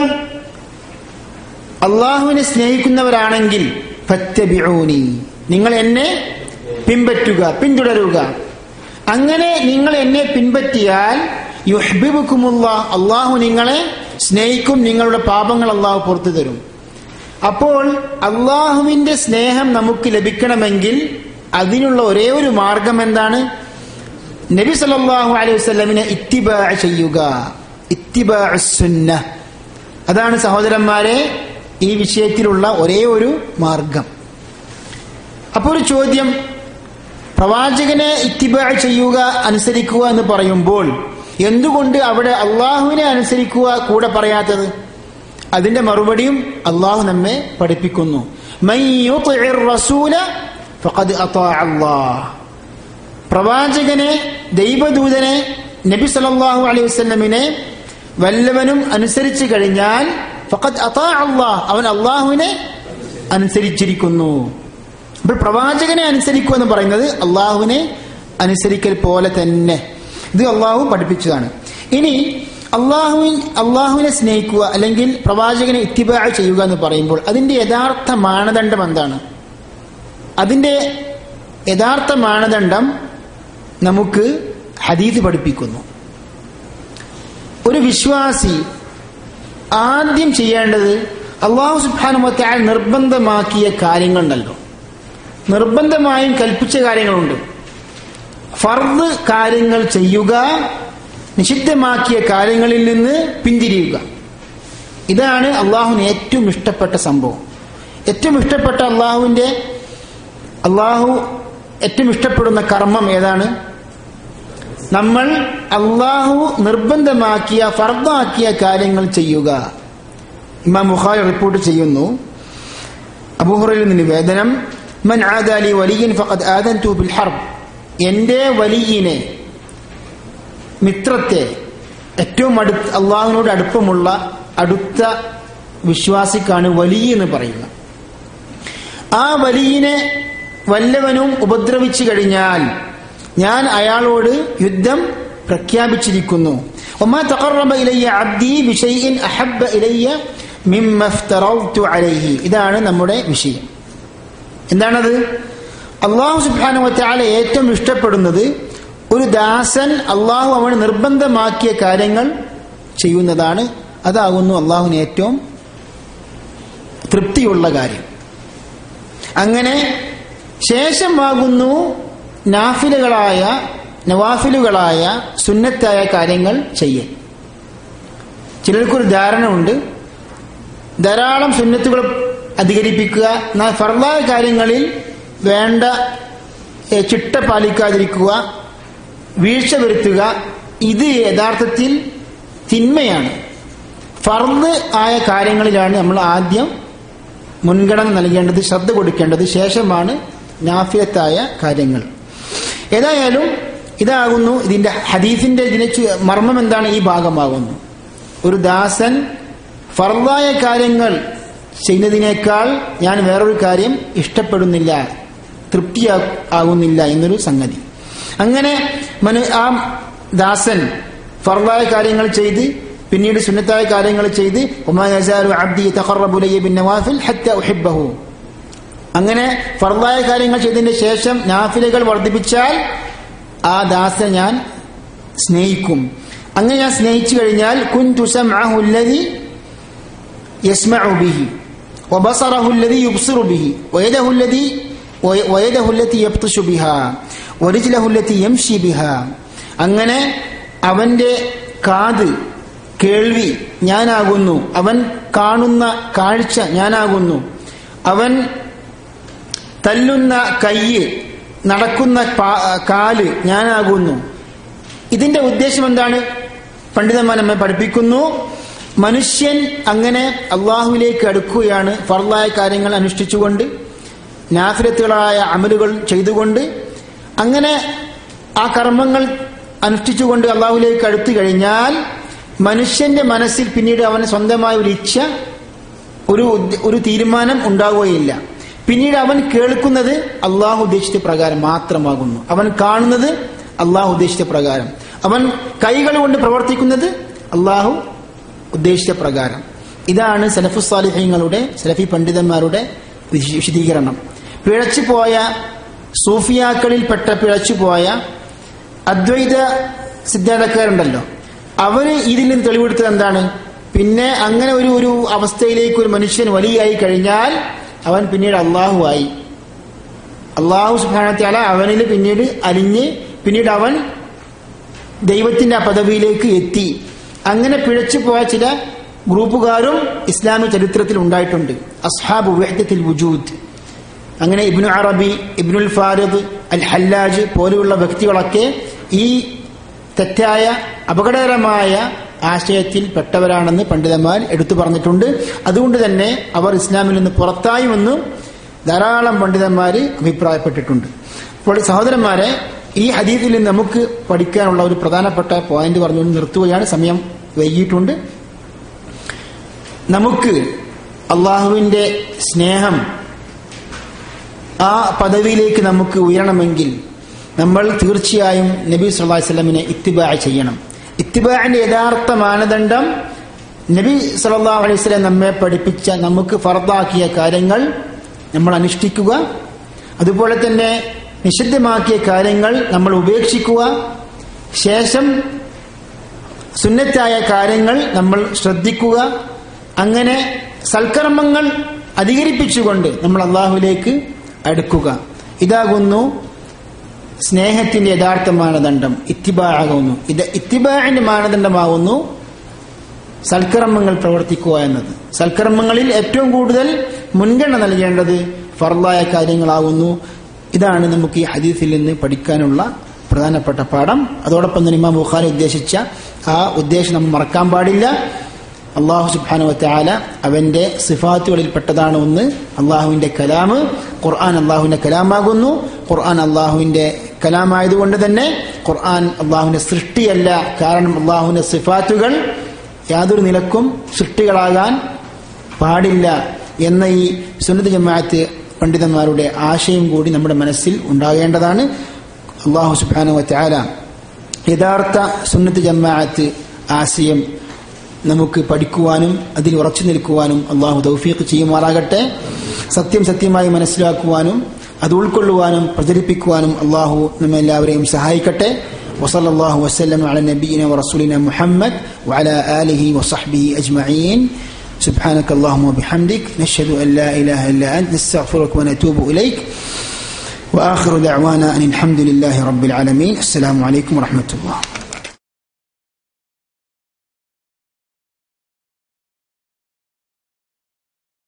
അള്ളാഹുവിനെ സ്നേഹിക്കുന്നവരാണെങ്കിൽ ഫത്തബിഊനി നിങ്ങൾ എന്നെ പിൻപറ്റുക പിന്തുടരുക അങ്ങനെ നിങ്ങൾ എന്നെ പിൻപറ്റിയാൽ യുഹ്ബിബുക്കുമുള്ള അള്ളാഹു നിങ്ങളെ സ്നേഹിക്കും നിങ്ങളുടെ പാപങ്ങൾ അള്ളാഹു പുറത്തു തരും അപ്പോൾ അള്ളാഹുവിന്റെ സ്നേഹം നമുക്ക് ലഭിക്കണമെങ്കിൽ അതിനുള്ള ഒരേ ഒരു മാർഗം എന്താണ് നബി സല്ലല്ലാഹു അലൈഹി വസല്ലമിനെ ഇത്തിബാ ചെയ്യുക ഇത്തിബാ സുന്ന അതാണ് സഹോദരന്മാരെ ഈ വിഷയത്തിലുള്ള ഒരേ ഒരു മാർഗം അപ്പോൾ ഒരു ചോദ്യം പ്രവാചകനെ ഇത്തിബാ ചെയ്യുക അനുസരിക്കുക എന്ന് പറയുമ്പോൾ എന്തുകൊണ്ട് അവിടെ അള്ളാഹുവിനെ അനുസരിക്കുക കൂടെ പറയാത്തത് അതിന്റെ മറുപടിയും അള്ളാഹു നമ്മെ പഠിപ്പിക്കുന്നു മൻ യുതിഇർ റസൂല ഫഖദ് അതാഅ അല്ലാഹ് പ്രവാചകനെ ദൈവദൂതനെ നബി സല്ലല്ലാഹു അലൈഹി വസല്ലമിനെ വല്ലവനും അനുസരിച്ചു കഴിഞ്ഞാൽ ഫഖദ് അതാ അള്ളാഹ് അവൻ അള്ളാഹുവിനെ അനുസരിച്ചിരിക്കുന്നു അപ്പോൾ പ്രവാചകനെ അനുസരിക്കുക എന്ന് പറയുന്നത് അള്ളാഹുവിനെ അനുസരിക്കൽ പോലെ തന്നെ ഇത് അള്ളാഹു പഠിപ്പിച്ചതാണ് ഇനി അള്ളാഹുവിൻ അള്ളാഹുവിനെ സ്നേഹിക്കുക അല്ലെങ്കിൽ പ്രവാചകനെ ഇത്തിബാ ചെയ്യുക എന്ന് പറയുമ്പോൾ അതിന്റെ യഥാർത്ഥ മാനദണ്ഡം എന്താണ് അതിന്റെ യഥാർത്ഥ മാനദണ്ഡം നമുക്ക് ഹദീസ് പഠിപ്പിക്കുന്നു ഒരു വിശ്വാസി ആദ്യം ചെയ്യേണ്ടത് അള്ളാഹു സുബാനുമത്താൽ നിർബന്ധമാക്കിയ കാര്യങ്ങളുണ്ടല്ലോ നിർബന്ധമായും കൽപ്പിച്ച കാര്യങ്ങളുണ്ട് ഫർദ് കാര്യങ്ങൾ ചെയ്യുക നിഷിദ്ധമാക്കിയ കാര്യങ്ങളിൽ നിന്ന് പിന്തിരിയുക ഇതാണ് അള്ളാഹുവിന് ഏറ്റവും ഇഷ്ടപ്പെട്ട സംഭവം ഏറ്റവും ഇഷ്ടപ്പെട്ട അള്ളാഹുവിന്റെ അള്ളാഹു ഏറ്റവും ഇഷ്ടപ്പെടുന്ന കർമ്മം ഏതാണ് നമ്മൾ അള്ളാഹു നിർബന്ധമാക്കിയ ഫർദാക്കിയ കാര്യങ്ങൾ ചെയ്യുക ഇമാം ബുഖാരി റിപ്പോർട്ട് ചെയ്യുന്നു അബൂഹുറയിൽ നിന്ന് നിവേദനം മൻ ആദാലി വലിയൻ ഫഖദ് ആദൻതു ബിൽ ഹർബ് എന്റെ വലിയനെ മിത്രത്തെ ഏറ്റവും അടുത്ത് അള്ളാഹുവിനോട് അടുപ്പമുള്ള അടുത്ത വിശ്വാസിക്കാണ് വലിയ എന്ന് പറയുക ആ വലിയനെ വല്ലവനും ഉപദ്രവിച്ചു കഴിഞ്ഞാൽ ഞാൻ അയാളോട് യുദ്ധം പ്രഖ്യാപിച്ചിരിക്കുന്നു ഒമാ തഖറബ ഇലയ്യ അബ്ദി ബിശൈഇൻ അഹബ്ബ ഇലയ്യ മിമ്മ ഇഫ്തറൗതു അലൈഹി ഇതാണ് നമ്മുടെ വിഷയം എന്താണത് അള്ളാഹു സുബ്ഹാനഹു വതആല ഏറ്റവും ഇഷ്ടപ്പെടുന്നത് ഒരു ദാസൻ അള്ളാഹു അവന് നിർബന്ധമാക്കിയ കാര്യങ്ങൾ ചെയ്യുന്നതാണ് അതാകുന്നു അള്ളാഹുവിന് ഏറ്റവും തൃപ്തിയുള്ള കാര്യം അങ്ങനെ ശേഷമാകുന്നു നാഫിലുകളായ നവാഫിലുകളായ സുന്നത്തായ കാര്യങ്ങൾ ചെയ്യൽ ചിലർക്കൊരു ധാരണ ഉണ്ട് ധാരാളം സുന്നത്തുകൾ അധികരിപ്പിക്കുക എന്നാൽ ഫർദായ കാര്യങ്ങളിൽ വേണ്ട ഏ, ചിട്ട പാലിക്കാതിരിക്കുക വീഴ്ച വരുത്തുക ഇത് യഥാർത്ഥത്തിൽ തിന്മയാണ് ഫർദ് ആയ കാര്യങ്ങളിലാണ് നമ്മൾ ആദ്യം മുൻഗണന നൽകേണ്ടത് ശ്രദ്ധ കൊടുക്കേണ്ടത് ശേഷമാണ് നാഫിയത്തായ കാര്യങ്ങൾ ഏതായാലും ഇതാകുന്നു ഇതിന്റെ ഹദീസിന്റെ ഇതിനെ ചു- മർമ്മം എന്താണ് ഈ ഭാഗമാകുന്നു ഒരു ദാസൻ ഫർദായ കാര്യങ്ങൾ ചെയ്യുന്നതിനേക്കാൾ ഞാൻ വേറൊരു കാര്യം ഇഷ്ടപ്പെടുന്നില്ല തൃപ്തി ആകുന്നില്ല എന്നൊരു സംഗതി അങ്ങനെ മനു ആ ദാസൻ ഫർദായ കാര്യങ്ങൾ ചെയ്ത് പിന്നീട് സുന്നത്തായ കാര്യങ്ങൾ ചെയ്ത് ഉമാ യസാലു അബ്ദി തഖറബു ഇലയ്യ ബിന്നവാഫിൽ ഹത്ത ഉഹിബ്ബഹു അങ്ങനെ ഫർദായ കാര്യങ്ങൾ ചെയ്തതിന് ശേഷം നാഫിലകൾ വർദ്ധിപ്പിച്ചാൽ ആ ദാസനെ ഞാൻ സ്നേഹിക്കും അങ്ങനെ ഞാൻ സ്നേഹിച്ചു കഴിഞ്ഞാൽ കുൻതു സമഅഹു അല്ലദി യസ്മഉ ബിഹി وبصره الذي يبصر به ويده الذي ويده التي يبطش بها ورجله التي يمشي بها അങ്ങനെ അവന്റെ കാത് കേൾവി ഞാനാകുന്നു അവൻ കാണുന്ന കാഴ്ച ഞാനാകുന്നു അവൻ തല്ലുന്ന കയ്യ് നടക്കുന്ന പാ- കാല് ഞാനാകുന്നു ഇതിന്റെ ഉദ്ദേശം എന്താണ് പണ്ഡിതന്മാർ നമ്മെ പഠിപ്പിക്കുന്നു മനുഷ്യൻ അങ്ങനെ അള്ളാഹുവിലേക്ക് അടുക്കുകയാണ് ഫർലായ കാര്യങ്ങൾ അനുഷ്ഠിച്ചുകൊണ്ട് നാഫിലത്തുകളായ അമലുകൾ ചെയ്തുകൊണ്ട് അങ്ങനെ ആ കർമ്മങ്ങൾ അനുഷ്ഠിച്ചുകൊണ്ട് അള്ളാഹുവിലേക്ക് അടുത്തു കഴിഞ്ഞാൽ മനുഷ്യന്റെ മനസ്സിൽ പിന്നീട് അവന് സ്വന്തമായ ഒരു ഇച്ഛ ഒരു ഉദ്ദ- ഒരു തീരുമാനം ഉണ്ടാവുകയില്ല പിന്നീട് അവൻ കേൾക്കുന്നത് അള്ളാഹു ഉദ്ദേശിച്ച പ്രകാരം മാത്രമാകുന്നു അവൻ കാണുന്നത് അള്ളാഹു ഉദ്ദേശിച്ച പ്രകാരം അവൻ കൈകൾ കൊണ്ട് പ്രവർത്തിക്കുന്നത് അള്ളാഹു ഉദ്ദേശിച്ച പ്രകാരം ഇതാണ് സലഫു സാലിഹ്യങ്ങളുടെ സലഫി പണ്ഡിതന്മാരുടെ വിശ- വിശദീകരണം പിഴച്ചുപോയ സൂഫിയാക്കളിൽപ്പെട്ട പിഴച്ചുപോയ അദ്വൈത സിദ്ധാന്തക്കാരുണ്ടല്ലോ അവര് ഇതിൽ നിന്ന് തെളിവെടുത്തത് എന്താണ് പിന്നെ അങ്ങനെ ഒരു ഒരു അവസ്ഥയിലേക്ക് ഒരു മനുഷ്യൻ വലിയായി കഴിഞ്ഞാൽ അവൻ പിന്നീട് അള്ളാഹുവായി അള്ളാഹു സുബാനത്താല അവനിൽ പിന്നീട് അലിഞ്ഞ് പിന്നീട് അവൻ ദൈവത്തിന്റെ ആ പദവിയിലേക്ക് എത്തി അങ്ങനെ പിഴച്ചു പോയ ചില ഗ്രൂപ്പുകാരും ഇസ്ലാമിക ചരിത്രത്തിൽ ഉണ്ടായിട്ടുണ്ട് അസ്ഹാബ് വഹ്ദത്തിൽ വുജൂദ് അങ്ങനെ ഇബ്നു അറബി ഇബ്നുൽ ഫാരിദ് അൽ ഹല്ലാജ് പോലെയുള്ള വ്യക്തികളൊക്കെ ഈ തെറ്റായ അപകടകരമായ ആശയത്തിൽ പെട്ടവരാണെന്ന് പണ്ഡിതന്മാർ എടുത്തു പറഞ്ഞിട്ടുണ്ട് അതുകൊണ്ട് തന്നെ അവർ ഇസ്ലാമിൽ നിന്ന് പുറത്തായുമെന്നും ധാരാളം പണ്ഡിതന്മാർ അഭിപ്രായപ്പെട്ടിട്ടുണ്ട് അപ്പോൾ സഹോദരന്മാരെ ഈ ഹദീസിൽ നിന്ന് നമുക്ക് പഠിക്കാനുള്ള ഒരു പ്രധാനപ്പെട്ട പോയിന്റ് പറഞ്ഞുകൊണ്ട് നിർത്തുകയാണ് സമയം വൈകിയിട്ടുണ്ട് നമുക്ക് അള്ളാഹുവിന്റെ സ്നേഹം ആ പദവിയിലേക്ക് നമുക്ക് ഉയരണമെങ്കിൽ നമ്മൾ തീർച്ചയായും നബി സല്ലല്ലാഹു അലൈഹി വസല്ലമിനെ ഇത്തിബാ ചെയ്യണം ഇത്തിബാന്റെ യഥാർത്ഥ മാനദണ്ഡം നബി സല്ലല്ലാഹു അലൈഹി വസല്ലം നമ്മെ പഠിപ്പിച്ച നമുക്ക് ഫർദാക്കിയ കാര്യങ്ങൾ നമ്മൾ അനുഷ്ഠിക്കുക അതുപോലെ തന്നെ നിഷിദ്ധമാക്കിയ കാര്യങ്ങൾ നമ്മൾ ഉപേക്ഷിക്കുക ശേഷം സുന്നത്തായ കാര്യങ്ങൾ നമ്മൾ ശ്രദ്ധിക്കുക അങ്ങനെ സൽക്കർമ്മങ്ങൾ അധികരിപ്പിച്ചുകൊണ്ട് നമ്മൾ അള്ളാഹുവിലേക്ക് അടുക്കുക ഇതാകുന്നു സ്നേഹത്തിന്റെ യഥാർത്ഥ മാനദണ്ഡം ഇത്തിബാകുന്നു ഇത് ഇത്തിബാഴിന്റെ മാനദണ്ഡമാകുന്നു സൽക്കർമ്മങ്ങൾ പ്രവർത്തിക്കുക എന്നത് സൽക്കർമ്മങ്ങളിൽ ഏറ്റവും കൂടുതൽ മുൻഗണന നൽകേണ്ടത് ഫർലായ കാര്യങ്ങളാകുന്നു ഇതാണ് നമുക്ക് ഈ ഹദീസിൽ നിന്ന് പഠിക്കാനുള്ള പ്രധാനപ്പെട്ട പാഠം അതോടൊപ്പം തന്നെ ഇമാം ബുഖാരി ഉദ്ദേശിച്ച ആ ഉദ്ദേശം നമ്മൾ മറക്കാൻ പാടില്ല അള്ളാഹു സുബാനു വത്താല അവന്റെ സിഫാത്തുകളിൽപ്പെട്ടതാണ് ഒന്ന് അള്ളാഹുവിന്റെ കലാമ് ഖുർആൻ അള്ളാഹുവിന്റെ കലാമാകുന്നു ഖുർആൻ അള്ളാഹുവിന്റെ കലാമായതുകൊണ്ട് തന്നെ ഖുർആൻ അള്ളാഹുവിന്റെ സൃഷ്ടിയല്ല കാരണം അള്ളാഹുവിന്റെ സിഫാത്തുകൾ യാതൊരു നിലക്കും സൃഷ്ടികളാകാൻ പാടില്ല എന്ന ഈ സുന്നത്ത് ജമാഅത്ത് പണ്ഡിതന്മാരുടെ ആശയം കൂടി നമ്മുടെ മനസ്സിൽ ഉണ്ടാകേണ്ടതാണ് അള്ളാഹു സുബാനു വത്താല യഥാർത്ഥ സുന്നത്ത് ജമാഅത്ത് ആശയം നമുക്ക് പഠിക്കുവാനും അതിൽ ഉറച്ചു നിൽക്കുവാനും അള്ളാഹു തൗഫീഖ് ചെയ്യുമാറാകട്ടെ സത്യം സത്യമായി മനസ്സിലാക്കുവാനും അത് ഉൾക്കൊള്ളുവാനും പ്രചരിപ്പിക്കുവാനും അള്ളാഹു നമ്മെല്ലാവരെയും സഹായിക്കട്ടെ وصلى الله وسلم على نبينا ورسولنا محمد وعلى آله وصحبه أجمعين سبحانك اللهم وبحمدك نشهد أن لا إله إلا أنت نستغفرك ونتوب إليك وآخر دعوانا أن الحمد لله رب العالمين السلام عليكم ورحمة الله